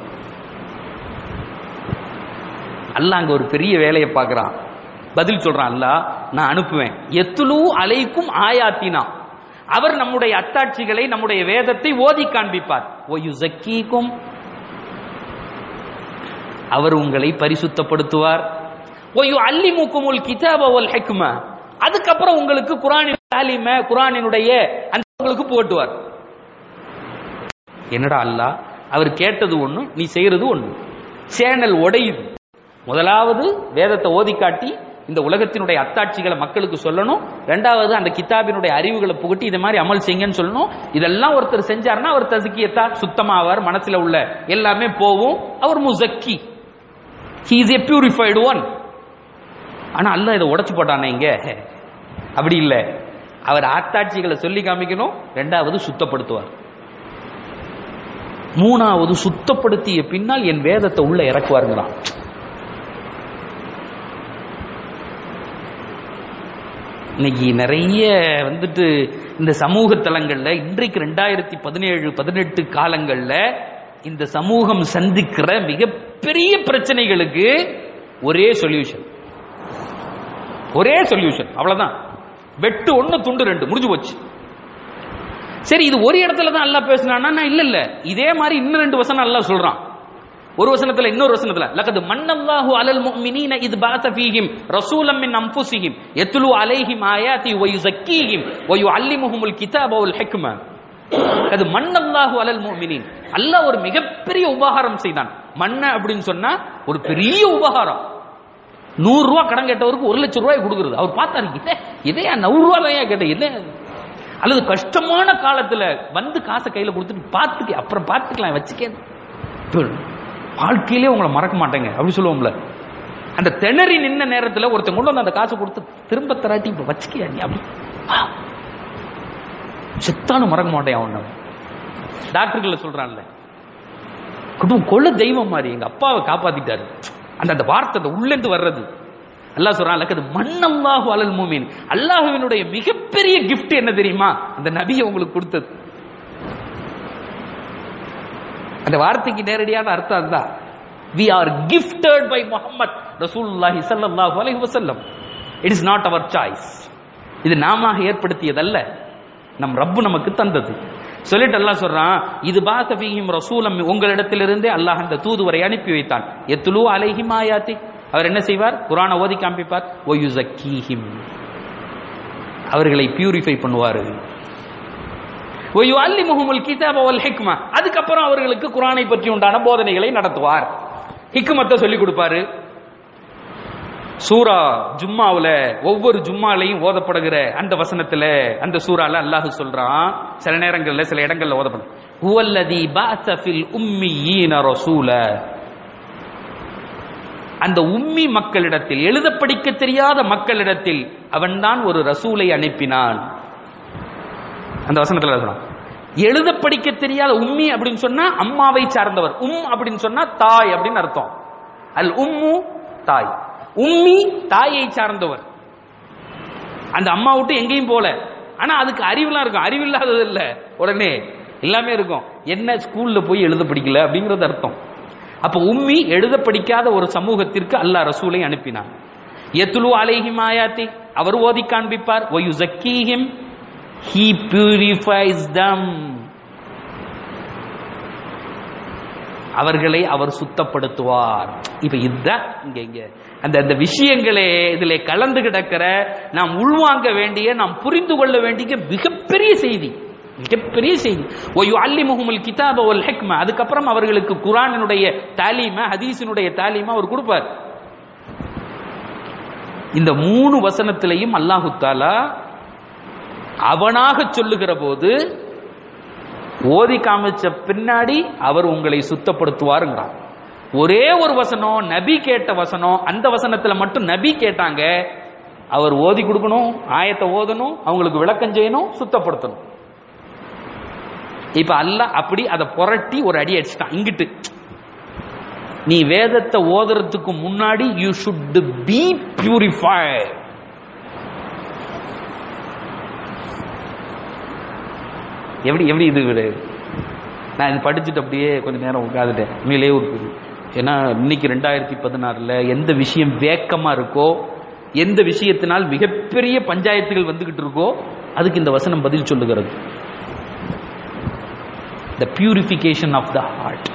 அல்லாஹ் அங்க ஒரு பெரிய வேலையை பார்க்கறான் பதில் சொல்றான் அல்லாஹ் நான் அனுப்புவேன் எத்துலு அலைக்கும் ஆயாத்தினா அவர் நம்முடைய அத்தாட்சிகளை நம்முடைய வேதத்தை ஓதி காண்பிப்பார் ஒயு ஜக்கீக்கும் அவர் உங்களை பரிசுத்தப்படுத்துவார் ஒயு அல்லிமுக்குமுல் கிதாப வல் ஹிக்ம அதுக்கப்புறம் உங்களுக்கு குரானின் தாலிம குரானினுடைய அந்த உங்களுக்கு புகட்டுவார் என்னடா அல்லாஹ் அவர் கேட்டது ஒண்ணு நீ செய்யறது ஒண்ணு சேனல் உடையுது முதலாவது வேதத்தை ஓதி காட்டி இந்த உலகத்தினுடைய அத்தாட்சிகளை மக்களுக்கு சொல்லணும் ரெண்டாவது அந்த கிதாபினுடைய அறிவுகளை புகட்டி இதை மாதிரி அமல் செய்யுங்கன்னு சொல்லணும் இதெல்லாம் ஒருத்தர் செஞ்சாருன்னா அவர் தசுக்கியத்தா சுத்தமாவார் மனசுல உள்ள எல்லாமே போவும் அவர் முசக்கி he is a purified one ஆனா அல்லாஹ் இதை உடைச்சு போட்டானே இங்க அப்படி இல்லை அவர் ஆத்தாட்சிகளை சொல்லி காமிக்கணும் ரெண்டாவது சுத்தப்படுத்துவார் மூணாவது சுத்தப்படுத்திய பின்னால் என் வேதத்தை உள்ள இறக்குவாருங்கிறான் இன்னைக்கு நிறைய வந்துட்டு இந்த சமூக தளங்கள்ல இன்றைக்கு ரெண்டாயிரத்தி பதினேழு பதினெட்டு காலங்கள்ல இந்த சமூகம் சந்திக்கிற மிகப்பெரிய பிரச்சனைகளுக்கு ஒரே சொல்யூஷன் ஒரே சொல்யூஷன் அவ்வளவுதான் வெட்டு ஒண்ணு துண்டு ரெண்டு முடிஞ்சு போச்சு சரி இது ஒரு இடத்துல தான் அல்லாஹ் பேசினான்னா நான் இல்ல இல்ல இதே மாதிரி இன்னும் ரெண்டு வசனம் அல்லாஹ் சொல்றான் ஒரு வசனத்துல இன்னொரு வசனத்துல லகது மன்னல்லாஹு அலல் முஃமினீன இது பாத ஃபீஹிம் ரசூலம் மின் அன்ஃபுஸிஹிம் யத்லு அலைஹிம் ஆயாதி வ யுஸக்கீஹிம் வ யுஅல்லிமுஹுமுல் கிதாப வல் ஹிக்ம அது மன்னல்லாஹு அலல் முஃமினீன் அல்லாஹ் ஒரு மிகப்பெரிய உபகாரம் செய்தான் மன்ன அப்படின்னு சொன்னா ஒரு பெரிய உபகாரம் நூறு ரூபா கடன் கேட்டவருக்கு ஒரு லட்சம் ரூபாய் கொடுக்குறது அவர் பார்த்தாரு இதே இதையா நூறு ரூபா தான் ஏன் கேட்டேன் இல்லை அல்லது கஷ்டமான காலத்துல வந்து காசை கையில கொடுத்துட்டு பார்த்துக்க அப்புறம் பார்த்துக்கலாம் வச்சுக்க வாழ்க்கையிலே உங்களை மறக்க மாட்டேங்க அப்படி சொல்லுவோம்ல அந்த திணறி நின்ன நேரத்துல ஒருத்தன் கொண்டு வந்து அந்த காசை கொடுத்து திரும்ப தராட்டி இப்ப வச்சுக்கியா நீ அப்படி ஆ. செத்தானும் மறக்க மாட்டேன் அவன் டாக்டர்களை சொல்றான்ல குடும்பம் கொள்ள தெய்வம் மாதிரி எங்க அப்பாவை காப்பாத்திட்டாரு அந்த அந்த வார்த்தை அந்த உள்ளேந்து வர்றது அல்லாஹ் சொல்றான் லக்கது மன்னல்லாஹு அலல் மூமின் அல்லாஹ்வினுடைய மிகப்பெரிய கிஃப்ட் என்ன தெரியுமா அந்த நபியை உங்களுக்கு கொடுத்தது அந்த வார்த்தைக்கு நேரடியான அர்த்தம் அதுதான் வி ஆர் கிஃப்டட் பை முஹம்மத் ரசூலுல்லாஹி ஸல்லல்லாஹு அலைஹி வஸல்லம் it is not our choice இது நாம ஏற்படுத்தியதல்ல நம் ரப்பு நமக்கு தந்தது சொல்லிட்டு அல்லாஹ் சொல்றான் இது பாச ஃபீஹிம் ரசூலம் உங்களிடத்திலிருந்தே அல்லாஹ் அந்த தூதுவரை அனுப்பி வைத்தான் எத்துலு அலைஹிம் ஆயாத்தி அவர் என்ன செய்வார் குரானை ஓதி காண்பிப்பார் ஓ யுசக்கீஹிம் அவர்களை பியூரிஃபை பண்ணுவார் ஒய்யு அல்லி முகமுல் கிதாப வல் ஹிக்மா அதுக்கப்புறம் அவர்களுக்கு குரானை பற்றி உண்டான போதனைகளை நடத்துவார் ஹிக்மத்தை சொல்லி கொடுப்பாரு சூரா ஜும்மாவுல ஒவ்வொரு ஜும்மாலையும் ஓதப்படுகிற அந்த வசனத்துல அந்த சூறால அல்லாஹ் சொல்றான் சில நேரங்கள்ல சில இடங்கள்ல ஓதப்படும் ஹுவல்லதி பாஸ ஃபில் உம்மீன ரசூல அந்த உம்மி மக்களிடத்தில் எழுத படிக்க தெரியாத மக்களிடத்தில் அவன்தான் ஒரு ரசூலை அனுப்பினான் அந்த வசனத்துல சொன்னான் எழுத படிக்க தெரியாத உம்மி அப்படின்னு சொன்னா அம்மாவை சார்ந்தவர் உம் அப்படின்னு சொன்னா தாய் அப்படின்னு அர்த்தம் அல் உம்மு தாய் உம்மி தாயை சார்ந்தவர் அந்த அம்மா விட்டு எங்கேயும் போல ஆனா அதுக்கு அறிவுலாம் இருக்கும் அறிவில்லாதது இல்ல உடனே எல்லாமே இருக்கும் என்ன ஸ்கூல்ல போய் எழுத படிக்கல அப்படிங்கறது அர்த்தம் அப்ப உம்மி எழுத படிக்காத ஒரு சமூகத்திற்கு அல்லாஹ் ரசூலை அனுப்பினான் எத்துலு அலைஹிம் ஆயாத்தி அவர் ஓதி காண்பிப்பார் ஒயு ஜக்கீஹிம் he purifies them அவர்களை அவர் சுத்தப்படுத்துவார் இப்ப இதுதான் இங்க இங்க அந்த அந்த விஷயங்களே இதிலே கலந்து கிடக்கிற நாம் உள்வாங்க வேண்டிய நாம் புரிந்து கொள்ள வேண்டிய மிகப்பெரிய செய்தி மிகப்பெரிய செய்தி ஒய்யு அல்லி முகமுல் கிதாப ஒல் ஹெக்ம அதுக்கப்புறம் அவர்களுக்கு குரானினுடைய தாலீம ஹதீஸினுடைய தாலீம அவர் கொடுப்பார் இந்த மூணு வசனத்திலையும் அல்லாஹு தாலா அவனாக சொல்லுகிற போது ஓதி காமிச்ச பின்னாடி அவர் உங்களை சுத்தப்படுத்துவாருங்கிறான் ஒரே ஒரு வசனம் நபி கேட்ட வசனம் அந்த வசனத்துல மட்டும் நபி கேட்டாங்க அவர் ஓதி கொடுக்கணும் ஆயத்தை ஓதணும் அவங்களுக்கு விளக்கம் செய்யணும் சுத்தப்படுத்தணும் இப்ப அல்ல அப்படி அதை புரட்டி ஒரு அடி அடிச்சிட்டான் இங்கிட்டு நீ வேதத்தை ஓதுறதுக்கு முன்னாடி யூ ஷுட் பி பியூரிஃபை எப்படி எப்படி இது விடு நான் இது படிச்சுட்டு அப்படியே கொஞ்ச நேரம் உட்காந்துட்டேன் உண்மையிலே ஒரு ஏன்னா இன்னைக்கு ரெண்டாயிரத்தி பதினாறுல எந்த விஷயம் வேக்கமா இருக்கோ எந்த விஷயத்தினால் மிகப்பெரிய பஞ்சாயத்துகள் வந்துகிட்டு இருக்கோ அதுக்கு இந்த வசனம் பதில் சொல்லுகிறது the purification of the heart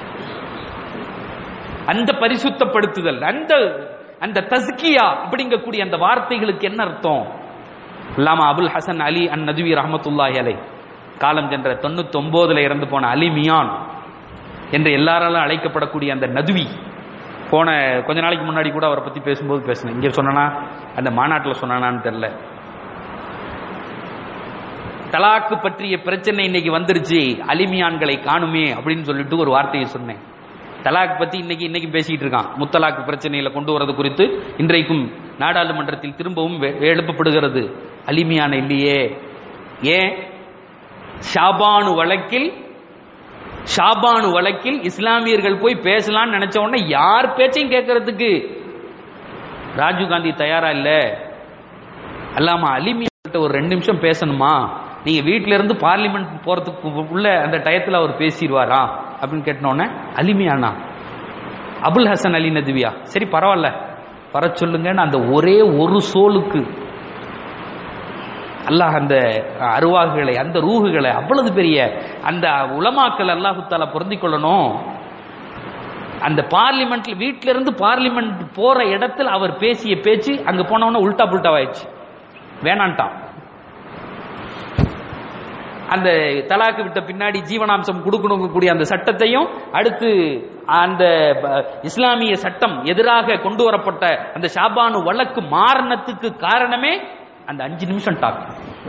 அந்த பரிசுத்தப்படுத்துதல் அந்த அந்த தஸ்கியா அப்படிங்கக்கூடிய அந்த வார்த்தைகளுக்கு என்ன அர்த்தம் இல்லாம அபுல் ஹசன் அலி அன் நதுவி ரஹமத்துல்லாஹி அலை காலம் சென்ற தொண்ணூத்தி ஒன்பதுல இறந்து போன அலி மியான் என்று எல்லாராலும் அழைக்கப்படக்கூடிய அந்த நதுவி போன கொஞ்ச நாளைக்கு முன்னாடி கூட அவரை பத்தி பேசும்போது பேசினேன் இங்க சொன்னா அந்த மாநாட்டில் சொன்னானான்னு தெரியல தலாக்கு பற்றிய பிரச்சனை இன்னைக்கு வந்துருச்சு அலிமியான்களை காணுமே அப்படின்னு சொல்லிட்டு ஒரு வார்த்தையை சொன்னேன் தலாக் பத்தி இன்னைக்கு இன்னைக்கு பேசிட்டு இருக்கான் முத்தலாக் பிரச்சனையில கொண்டு வரது குறித்து இன்றைக்கும் நாடாளுமன்றத்தில் திரும்பவும் வெ- எழுப்பப்படுகிறது அலிமியான இல்லையே ஏன் ஷாபானு வழக்கில் ஷாபானு வழக்கில் இஸ்லாமியர்கள் போய் பேசலாம்னு நினைச்ச உடனே யார் பேச்சையும் கேட்கறதுக்கு ராஜீவ் காந்தி தயாரா இல்ல அல்லாம அலிமியா ஒரு ரெண்டு நிமிஷம் பேசணுமா நீங்க வீட்ல இருந்து பார்லிமெண்ட் போறதுக்கு உள்ள அந்த டயத்துல அவர் பேசிடுவாரா அப்படின்னு கேட்டோன்னே அலிமியானா அபுல் ஹசன் அலி நதுவியா சரி பரவாயில்ல வர சொல்லுங்கன்னு அந்த ஒரே ஒரு சோலுக்கு அல்லாஹ் அந்த அருவாகுகளை அந்த ரூகுகளை அவ்வளவு பெரிய அந்த உலமாக்கள் அல்லாஹு தாலா பொருந்திக் கொள்ளணும் அந்த பார்லிமெண்ட்ல வீட்ல இருந்து பார்லிமெண்ட் போற இடத்துல அவர் பேசிய பேச்சு அங்க போனவன உல்டா புல்டாவாயிடுச்சு வேணான்ட்டான் அந்த தலாக்கு விட்ட பின்னாடி ஜீவனாம்சம் கொடுக்கணும் கூடிய அந்த சட்டத்தையும் அடுத்து அந்த ப- இஸ்லாமிய சட்டம் எதிராக கொண்டு வரப்பட்ட அந்த ஷாபானு வழக்கு மாரணத்துக்கு காரணமே அந்த அஞ்சு நிமிஷம் டாக்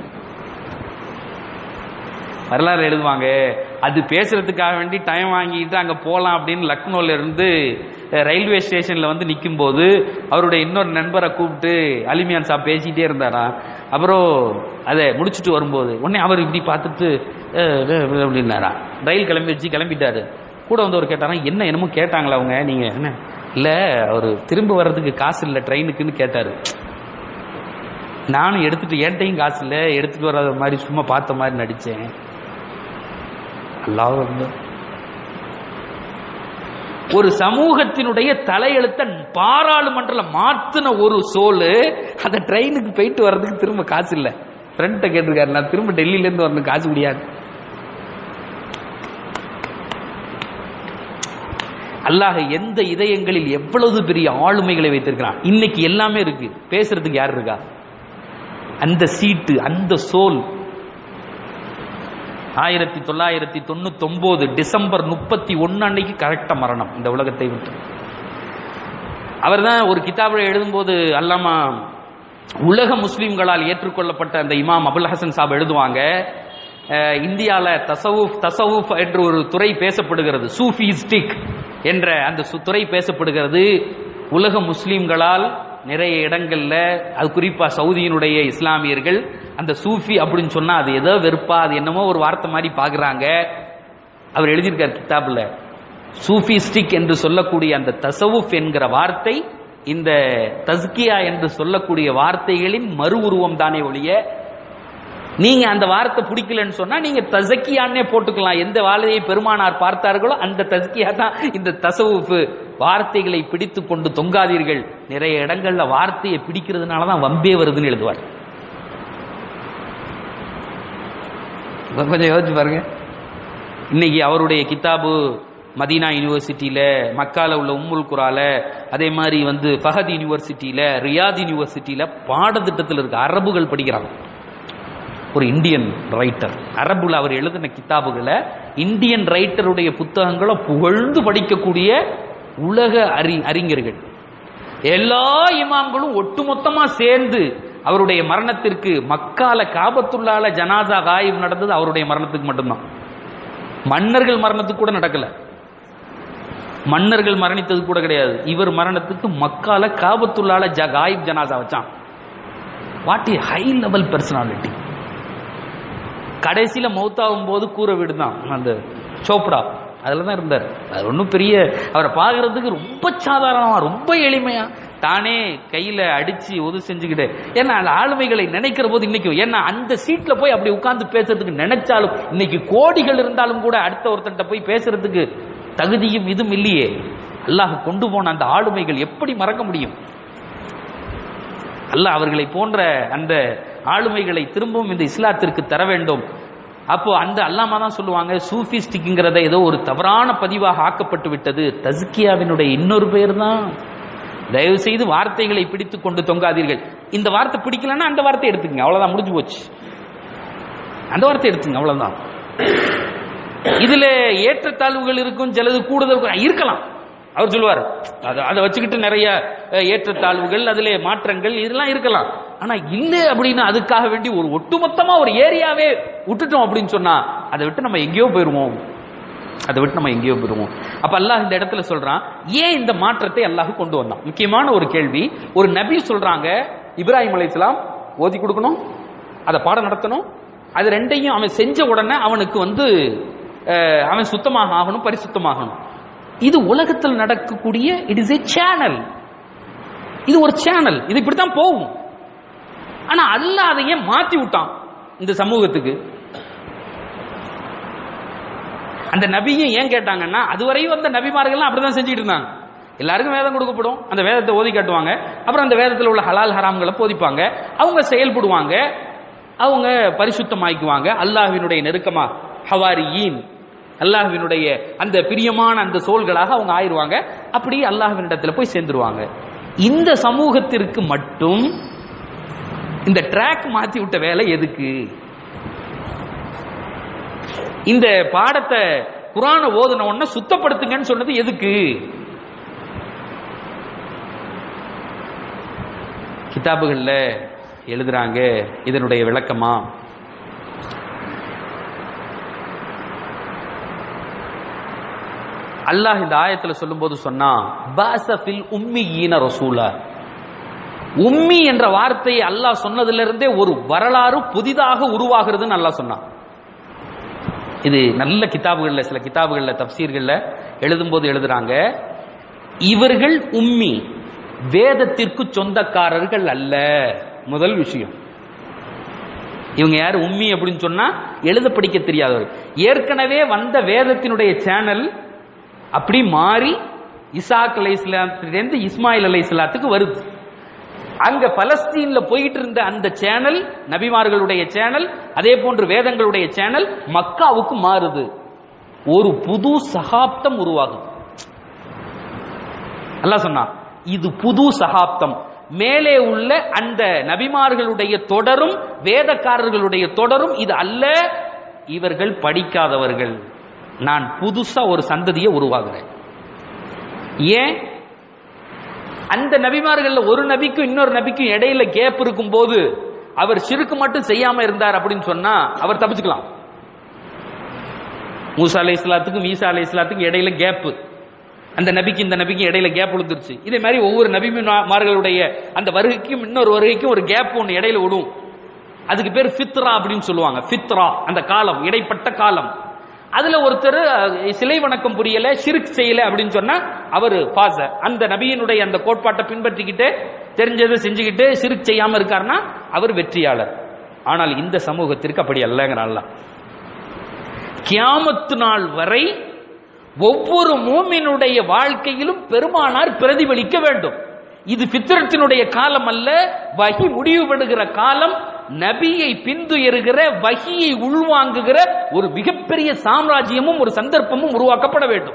வரலாறு எழுதுவாங்க அது பேசுறதுக்காக வேண்டி டைம் வாங்கிட்டு அங்க போலாம் அப்படின்னு லக்னோல இருந்து அஹ், ரயில்வே ஸ்டேஷன்ல வந்து நிற்கும் போது அவருடைய இன்னொரு நண்பரை கூப்பிட்டு அலிமியான் சாப் பேசிட்டே இருந்தாரா அப்புறம் அதை முடிச்சுட்டு வரும்போது உடனே அவர் இப்படி பார்த்துட்டு அஹ், அஹ், அப்படின்னாரா ரயில் கிளம்பி வச்சு கிளம்பிட்டாரு கூட வந்தவர் கேட்டாரா என்ன என்னமோ கேட்டாங்களா அவங்க நீங்க என்ன இல்ல அவர் திரும்ப வர்றதுக்கு காசு இல்லை ட்ரெயினுக்குன்னு கேட்டாரு நானும் எடுத்துட்டு என்கிட்டயும் காசு இல்லை எடுத்துட்டு வராத மாதிரி சும்மா பார்த்த மாதிரி நடிச்சேன் அல்லாஹ் அக்பர். ஒரு சமூகத்தினுடைய தலையெழுத்த பாராளுமன்றல மாத்தின ஒரு சோலு அந்த ட்ரெயினுக்கு போயிட்டு வர்றதுக்கு திரும்ப காசு இல்ல ஃப்ரெண்ட்ட கேட்டிருக்காரு நான் திரும்ப டெல்லியில இருந்து வரணும் காசு முடியாது அல்லாஹ் எந்த இதயங்களில் எவ்வளவு பெரிய ஆளுமைகளை வைத்திருக்கிறான் இன்னைக்கு எல்லாமே இருக்கு பேசுறதுக்கு யார் இருக்கா அந்த சீட்டு அந்த சோல் ஆயிரத்தி தொள்ளாயிரத்தி தொண்ணூத்தி ஒன்பது டிசம்பர் முப்பத்தி ஒன்னு அன்னைக்கு கரெக்டா மரணம் இந்த உலகத்தை விட்டு அவர் தான் ஒரு கிதாபில் எழுதும்போது அல்லாமா உலக முஸ்லிம்களால் ஏற்றுக்கொள்ளப்பட்ட அந்த இமாம் அபுல் ஹசன் சாப் எழுதுவாங்க அஹ், இந்தியால தசவுஃப் தசவுஃப் என்ற ஒரு துறை பேசப்படுகிறது சூஃபிஸ்டிக் என்ற அந்த சு- துறை பேசப்படுகிறது உலக முஸ்லிம்களால் நிறைய இடங்கள்ல அது குறிப்பா சவுதியினுடைய இஸ்லாமியர்கள் அந்த சூஃபி அப்படின்னு சொன்னா அது ஏதோ வெறுப்பா அது என்னமோ ஒரு வார்த்தை மாதிரி பாக்குறாங்க அவர் எழுதியிருக்கார் கிதாப்ல சூஃபிஸ்டிக் என்று சொல்லக்கூடிய அந்த தசவுஃப் என்கிற வார்த்தை இந்த தஸ்கியா என்று சொல்லக்கூடிய வார்த்தைகளின் மறு உருவம் தானே ஒழிய நீங்க அந்த வார்த்தை பிடிக்கலன்னு சொன்னா நீங்க தசக்கியான்னே போட்டுக்கலாம் எந்த வாழையை பெருமானார் பார்த்தார்களோ அந்த தஸ்கியா தான் இந்த தசவுஃப் வார்த்தைகளை பிடித்து கொண்டு தொங்காதீர்கள் நிறைய இடங்கள்ல வார்த்தையை பிடிக்கிறதுனால தான் வம்பே வருதுன்னு எழுதுவார் கொஞ்சம் யோசிச்சு பாருங்க இன்னைக்கு அவருடைய கிதாபு மதீனா யூனிவர்சிட்டியில மக்கால உள்ள உம்முல் குரால அதே மாதிரி வந்து ஃபஹத் யூனிவர்சிட்டியில ரியாத் யூனிவர்சிட்டியில பாடத்திட்டத்தில் இருக்க அரபுகள் படிக்கிறாங்க ஒரு இந்தியன் ரைட்டர் அரபுல அவர் எழுதின கிதாபுகளை இந்தியன் ரைட்டருடைய புத்தகங்களை புகழ்ந்து படிக்கக்கூடிய உலக அறி அறிஞர்கள் எல்லா இமாம்களும் ஒட்டுமொத்தமா சேர்ந்து அவருடைய மரணத்திற்கு மக்கால காபத்துள்ளால ஜனாசா காயிப் நடந்தது அவருடைய மரணத்துக்கு மட்டும்தான் மன்னர்கள் மரணத்துக்கு கூட நடக்கல மன்னர்கள் மரணித்தது கூட கிடையாது இவர் மரணத்துக்கு மக்கால காபத்துள்ளால ஜ காயிப் ஜனாசா வச்சான் what a high level personality கடைசியில மௌத்தாகும் போது கூரை வீடு தான் அந்த சோப்டா அதுல தான் இருந்தார் அது ஒன்றும் பெரிய அவரை பார்க்கறதுக்கு ரொம்ப சாதாரணமா ரொம்ப எளிமையா தானே கையில அடிச்சு உதவி செஞ்சுக்கிட்டு ஏன்னா அந்த ஆளுமைகளை நினைக்கிற போது இன்னைக்கு ஏன்னா அந்த சீட்ல போய் அப்படி உட்கார்ந்து பேசுறதுக்கு நினைச்சாலும் இன்னைக்கு கோடிகள் இருந்தாலும் கூட அடுத்த ஒருத்தன்ட்ட போய் பேசுறதுக்கு தகுதியும் இதுவும் இல்லையே அல்லாஹ் கொண்டு போன அந்த ஆளுமைகள் எப்படி மறக்க முடியும் அல்லாஹ் அவர்களை போன்ற அந்த ஆளுமைகளை திரும்பவும் இந்த இஸ்லாத்திற்கு தர வேண்டும் அப்போ அந்த அல்லாமா தான் சொல்லுவாங்க சூஃபிஸ்டிக்ங்கிறத ஏதோ ஒரு தவறான பதிவாக ஆக்கப்பட்டு விட்டது தஸ்கியாவினுடைய இன்னொரு பேர் தான் தயவு செய்து வார்த்தைகளை பிடித்து கொண்டு தொங்காதீர்கள் இந்த வார்த்தை பிடிக்கலன்னா அந்த வார்த்தை எடுத்துக்கங்க அவ்வளவுதான் முடிஞ்சு போச்சு அந்த வார்த்தை எடுத்துங்க அவ்வளவுதான் இதுல ஏற்றத்தாழ்வுகள் இருக்கும் சிலது கூடுதல் இருக்கும். இருக்கலாம் அவர் சொல்லுவார் அதை அதை வச்சுக்கிட்டு நிறைய அஹ், ஏற்றத்தாழ்வுகள் அதிலே மாற்றங்கள் இதெல்லாம் இருக்கலாம் ஆனா இல்ல அப்படின்னு அதுக்காக வேண்டி ஒரு ஒட்டுமொத்தமா ஒரு ஏரியாவே விட்டுட்டோம் அப்படின்னு சொன்னா அதை விட்டு நம்ம எங்கேயோ போயிருவோம் அதை விட்டு நம்ம எங்கேயோ போயிருவோம் அப்ப அல்லாஹ் இந்த இடத்துல சொல்றான் ஏன் இந்த மாற்றத்தை அல்லாஹ் கொண்டு வந்தான் முக்கியமான ஒரு கேள்வி ஒரு நபி சொல்றாங்க இப்ராஹிம் அலைஹிஸ்ஸலாம் ஓதி கொடுக்கணும் அதை பாடம் நடத்தணும் அது ரெண்டையும் அவன் செஞ்ச உடனே அவனுக்கு வந்து அஹ், அவன் சுத்தமாக ஆகணும் பரிசுத்தமாகணும் இது உலகத்தில் நடக்கக்கூடிய இட் இஸ் a சேனல் இது ஒரு சேனல் இது இப்படித்தான் போகும் ஆனா அல்லாஹ் அதை ஏன் மாத்தி விட்டான் இந்த சமூகத்துக்கு அந்த நபியும் ஏன் கேட்டாங்கன்னா அதுவரையும் வந்த நபிமார்கள்லாம் அப்படிதான் செஞ்சுட்டு இருந்தாங்க எல்லாருக்கும் வேதம் கொடுக்கப்படும் அந்த வேதத்தை ஓதி காட்டுவாங்க அப்புறம் அந்த வேதத்தில் உள்ள ஹலால் ஹராம்களை போதிப்பாங்க அவங்க செயல்படுவாங்க அவங்க பரிசுத்தமாக்குவாங்க அல்லாஹ்வினுடைய நெருக்கமா ஹவாரியின் அல்லாஹ்வினுடைய அந்த பிரியமான அந்த சோல்களாக அவங்க ஆயிருவாங்க அப்படி அல்லாஹ்வினிடத்துல போய் சேர்ந்துருவாங்க இந்த சமூகத்திற்கு மட்டும் இந்த ட்ராக் மாத்தி விட்ட வேலை எதுக்கு இந்த பாடத்தை குரானை ஓதுன உடனே சுத்தப்படுத்துங்கன்னு சொன்னது எதுக்கு கிதாபுகள்ல எழுதுறாங்க இதனுடைய விளக்கமா அல்லாஹ் இந்த ஆயத்துல சொல்லும்போது சொன்னா பாசஃபில் உம்மியீன ரசூலா உம்மி என்ற வார்த்தையை அல்லாஹ் சொன்னதுல இருந்தே ஒரு வரலாறு புதிதாக உருவாகிறதுன்னு அல்லாஹ் சொன்னான் இது நல்ல கிதாபுகள்ல சில கிதாபுகள்ல தப்சீர்கள்ல எழுதும்போது எழுதுறாங்க இவர்கள் உம்மி வேதத்திற்கு சொந்தக்காரர்கள் அல்ல முதல் விஷயம் இவங்க யார் உம்மி அப்படின்னு சொன்னா எழுத படிக்க தெரியாதவர் ஏற்கனவே வந்த வேதத்தினுடைய சேனல் அப்படி மாறி இசாக் அலை இஸ்லாத்திலிருந்து இஸ்மாயில் அலை இஸ்லாத்துக்கு வருது அங்க பலஸ்தீன்ல போயிட்டு இருந்த அந்த சேனல் நபிமார்களுடைய சேனல் அதே போன்று வேதங்களுடைய சேனல் மக்காவுக்கு மாறுது ஒரு புது சகாப்தம் உருவாகுது அல்லாஹ் சொன்னா இது புது சகாப்தம் மேலே உள்ள அந்த நபிமார்களுடைய தொடரும் வேதக்காரர்களுடைய தொடரும் இது அல்ல இவர்கள் படிக்காதவர்கள் நான் புதுசா ஒரு சந்ததியை உருவாகுறேன் ஏன் அந்த நபிமார்கள்ல ஒரு நபிக்கும் இன்னொரு நபிக்கும் இடையில கேப் இருக்கும் போது அவர் சிறுக்கு மட்டும் செய்யாம இருந்தார் அப்படின்னு சொன்னா அவர் தப்பிச்சுக்கலாம் மூசா அலை இஸ்லாத்துக்கும் ஈசா அலை இஸ்லாத்துக்கும் இடையில கேப் அந்த நபிக்கு இந்த நபிக்கு இடையில கேப் விழுந்துருச்சு இதே மாதிரி ஒவ்வொரு நபிமார்களுடைய அந்த வருகைக்கும் இன்னொரு வருகைக்கும் ஒரு கேப் ஒன்று இடையில விடும் அதுக்கு பேர் ஃபித்ரா அப்படின்னு சொல்லுவாங்க ஃபித்ரா அந்த காலம் இடைப்பட்ட காலம் அதுல ஒருத்தர் அஹ், சிலை வணக்கம் புரியல ஷிர்க் செய்யல அப்படின்னு சொன்னா அவர் பாச அந்த நபியினுடைய அந்த கோட்பாட்டை பின்பற்றிக்கிட்டு தெரிஞ்சதை செஞ்சுக்கிட்டு ஷிர்க் செய்யாம இருக்காருன்னா அவர் வெற்றியாளர் ஆனால் இந்த சமூகத்திற்கு அப்படி அல்லங்கிற அல்லாஹ் கியாமத்து நாள் வரை ஒவ்வொரு மூமினுடைய வாழ்க்கையிலும் பெருமானார் பிரதிபலிக்க வேண்டும் இது பித்திரத்தினுடைய காலம் அல்ல வகி முடிவுபடுகிற காலம் நபியை பின்துயருகிற வகியை உள்வாங்குகிற ஒரு மிகப்பெரிய சாம்ராஜ்யமும் ஒரு சந்தர்ப்பமும் உருவாக்கப்பட வேண்டும்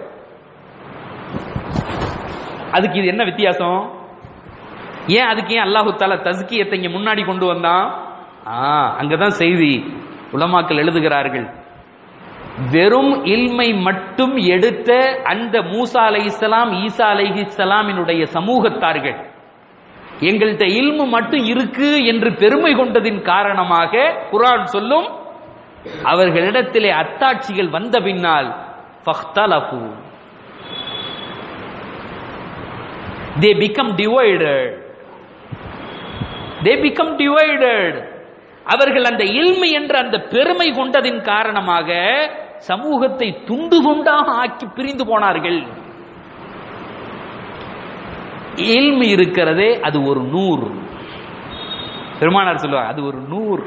அதுக்கு இது என்ன வித்தியாசம் ஏன் அதுக்கு ஏன் அல்லாஹு தாலா தஸ்கியத்தை இங்க முன்னாடி கொண்டு வந்தான் ஆ அங்கதான் செய்தி உலமாக்கள் எழுதுகிறார்கள் வெறும் இல்மை மட்டும் எடுத்த அந்த மூசா அலை இஸ்லாம் ஈசா அலை இஸ்லாமினுடைய சமூகத்தார்கள் எங்கள்கிட்ட இல்மு மட்டும் இருக்கு என்று பெருமை கொண்டதின் காரணமாக குரான் சொல்லும் அவர்களிடத்திலே அத்தாட்சிகள் வந்த பின்னால் ஃபஹ்தலஃபு. they become divided they become divided அவர்கள் அந்த இல்மை என்ற அந்த பெருமை கொண்டதின் காரணமாக சமூகத்தை துண்டு துண்டாக ஆக்கி பிரிந்து போனார்கள் இல்மு இருக்கிறதே அது ஒரு நூறு பெருமானார் சொல்லுவாங்க அது ஒரு நூறு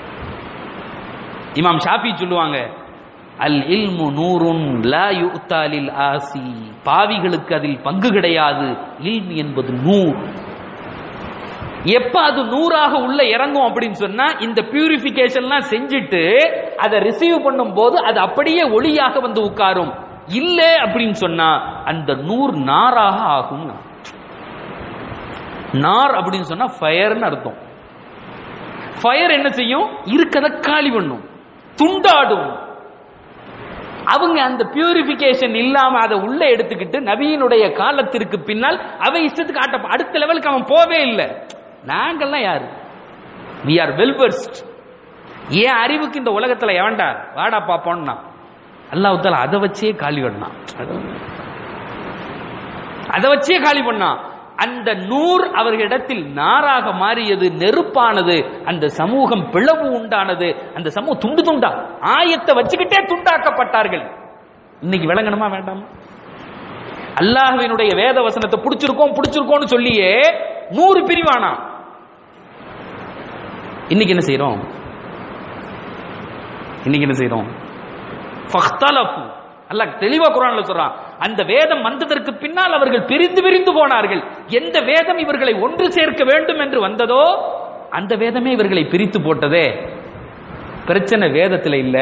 இமாம் ஷாஃபி சொல்லுவாங்க அல் இல்மு நூறுன் லா யுத்தாலில் ஆசி பாவிகளுக்கு அதில் பங்கு கிடையாது இல்மு என்பது நூறு எப்ப அது நூறாக உள்ள இறங்கும் அப்படின்னு சொன்னா இந்த பியூரிபிகேஷன்லாம் செஞ்சுட்டு அதை ரிசீவ் பண்ணும் போது அது அப்படியே ஒளியாக வந்து உட்காரும் இல்ல அப்படின்னு சொன்னா அந்த நூறு நாராக ஆகும் நார் அப்படின்னு சொன்னா ஃபயர்னு அர்த்தம் ஃபயர் என்ன செய்யும் இருக்கத காலி பண்ணும் துண்டாடும் அவங்க அந்த பியூரிபிகேஷன் இல்லாம அதை உள்ள எடுத்துக்கிட்டு நபியினுடைய காலத்திற்கு பின்னால் அவன் இஷ்டத்துக்கு ஆட்ட அடுத்த லெவலுக்கு அவன் போவே இல்லை நாங்கள்லாம் யாரு வி ஆர் வெல் வெர்ஸ்ட் ஏன் அறிவுக்கு இந்த உலகத்துல எவன்டா வாடா பாப்போம்னா அல்லாஹ் அதை வச்சே காலி பண்ணான் அதை வச்சே காலி பண்ணான் அந்த நூர் அவர்களிடத்தில் நாராக மாறியது நெருப்பானது அந்த சமூகம் பிளவு உண்டானது அந்த சமூகம் துண்டு துண்டா ஆயத்தை வச்சுக்கிட்டே துண்டாக்கப்பட்டார்கள் இன்னைக்கு விளங்கணுமா வேண்டாமா அல்லாஹ்வினுடைய வேத வசனத்தை பிடிச்சிருக்கோம் பிடிச்சிருக்கோம்னு சொல்லியே நூறு பிரிவானா இன்னைக்கு என்ன செய்யறோம் இன்னைக்கு என்ன செய்யறோம் ஃபக்தலஃபு அல்லாஹ் தெளிவா குரான்ல சொல்றான் அந்த வேதம் வந்ததற்கு பின்னால் அவர்கள் பிரிந்து பிரிந்து போனார்கள் எந்த வேதம் இவர்களை ஒன்று சேர்க்க வேண்டும் என்று வந்ததோ அந்த வேதமே இவர்களை பிரித்து போட்டதே பிரச்சனை வேதத்துல இல்ல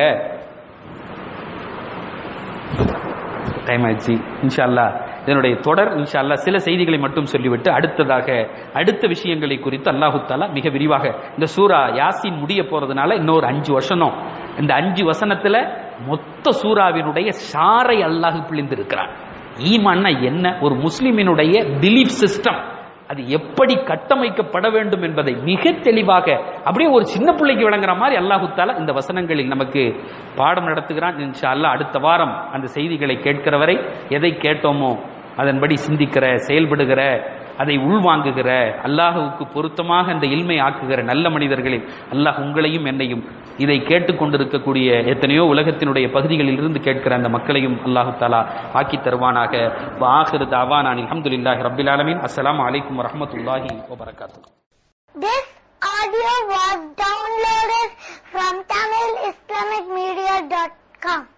டைம் ஆயிடுச்சு இன்ஷா அல்லாஹ் இதனுடைய தொடர் இன்ஷா அல்லாஹ் சில செய்திகளை மட்டும் சொல்லிவிட்டு அடுத்ததாக அடுத்த விஷயங்களை குறித்து அல்லாஹு தாலா மிக விரிவாக இந்த சூரா யாசின் முடிய போறதுனால இன்னொரு அஞ்சு வருஷம் இந்த அஞ்சு வசனத்துல மொத்த சூறாவினுடைய சாரை அல்லாஹ் பிழிந்திருக்கிறான் ஈமான்னா என்ன ஒரு முஸ்லிமினுடைய பிலீஃப் சிஸ்டம் அது எப்படி கட்டமைக்கப்பட வேண்டும் என்பதை மிக தெளிவாக அப்படியே ஒரு சின்ன பிள்ளைக்கு விளங்குற மாதிரி அல்லாஹு தாலா இந்த வசனங்களில் நமக்கு பாடம் நடத்துகிறான் இன்ஷா அல்லாஹ் அடுத்த வாரம் அந்த செய்திகளை கேட்கிற வரை எதை கேட்டோமோ அதன்படி சிந்திக்கிற செயல்படுகிற அதை உள்வாங்குகிற அல்லாஹுவுக்கு பொருத்தமாக அந்த இல்மை ஆக்குகிற நல்ல மனிதர்களில் அல்லாஹ் உங்களையும் என்னையும் இதை கேட்டுக்கொண்டிருக்கக்கூடிய எத்தனையோ உலகத்தினுடைய பகுதிகளில் இருந்து கேட்கிற அந்த மக்களையும் அல்லாஹு தாலா ஆக்கி தருவானாக ஆஹிரு தாவானான் அல்ஹம்துலில்லாஹி ரப்பில் ஆலமீன் அஸ்ஸலாமு அலைக்கும் வரஹ்மத்துல்லாஹி வபரகாத்துஹு This audio was downloaded from TamilIslamicMedia.com.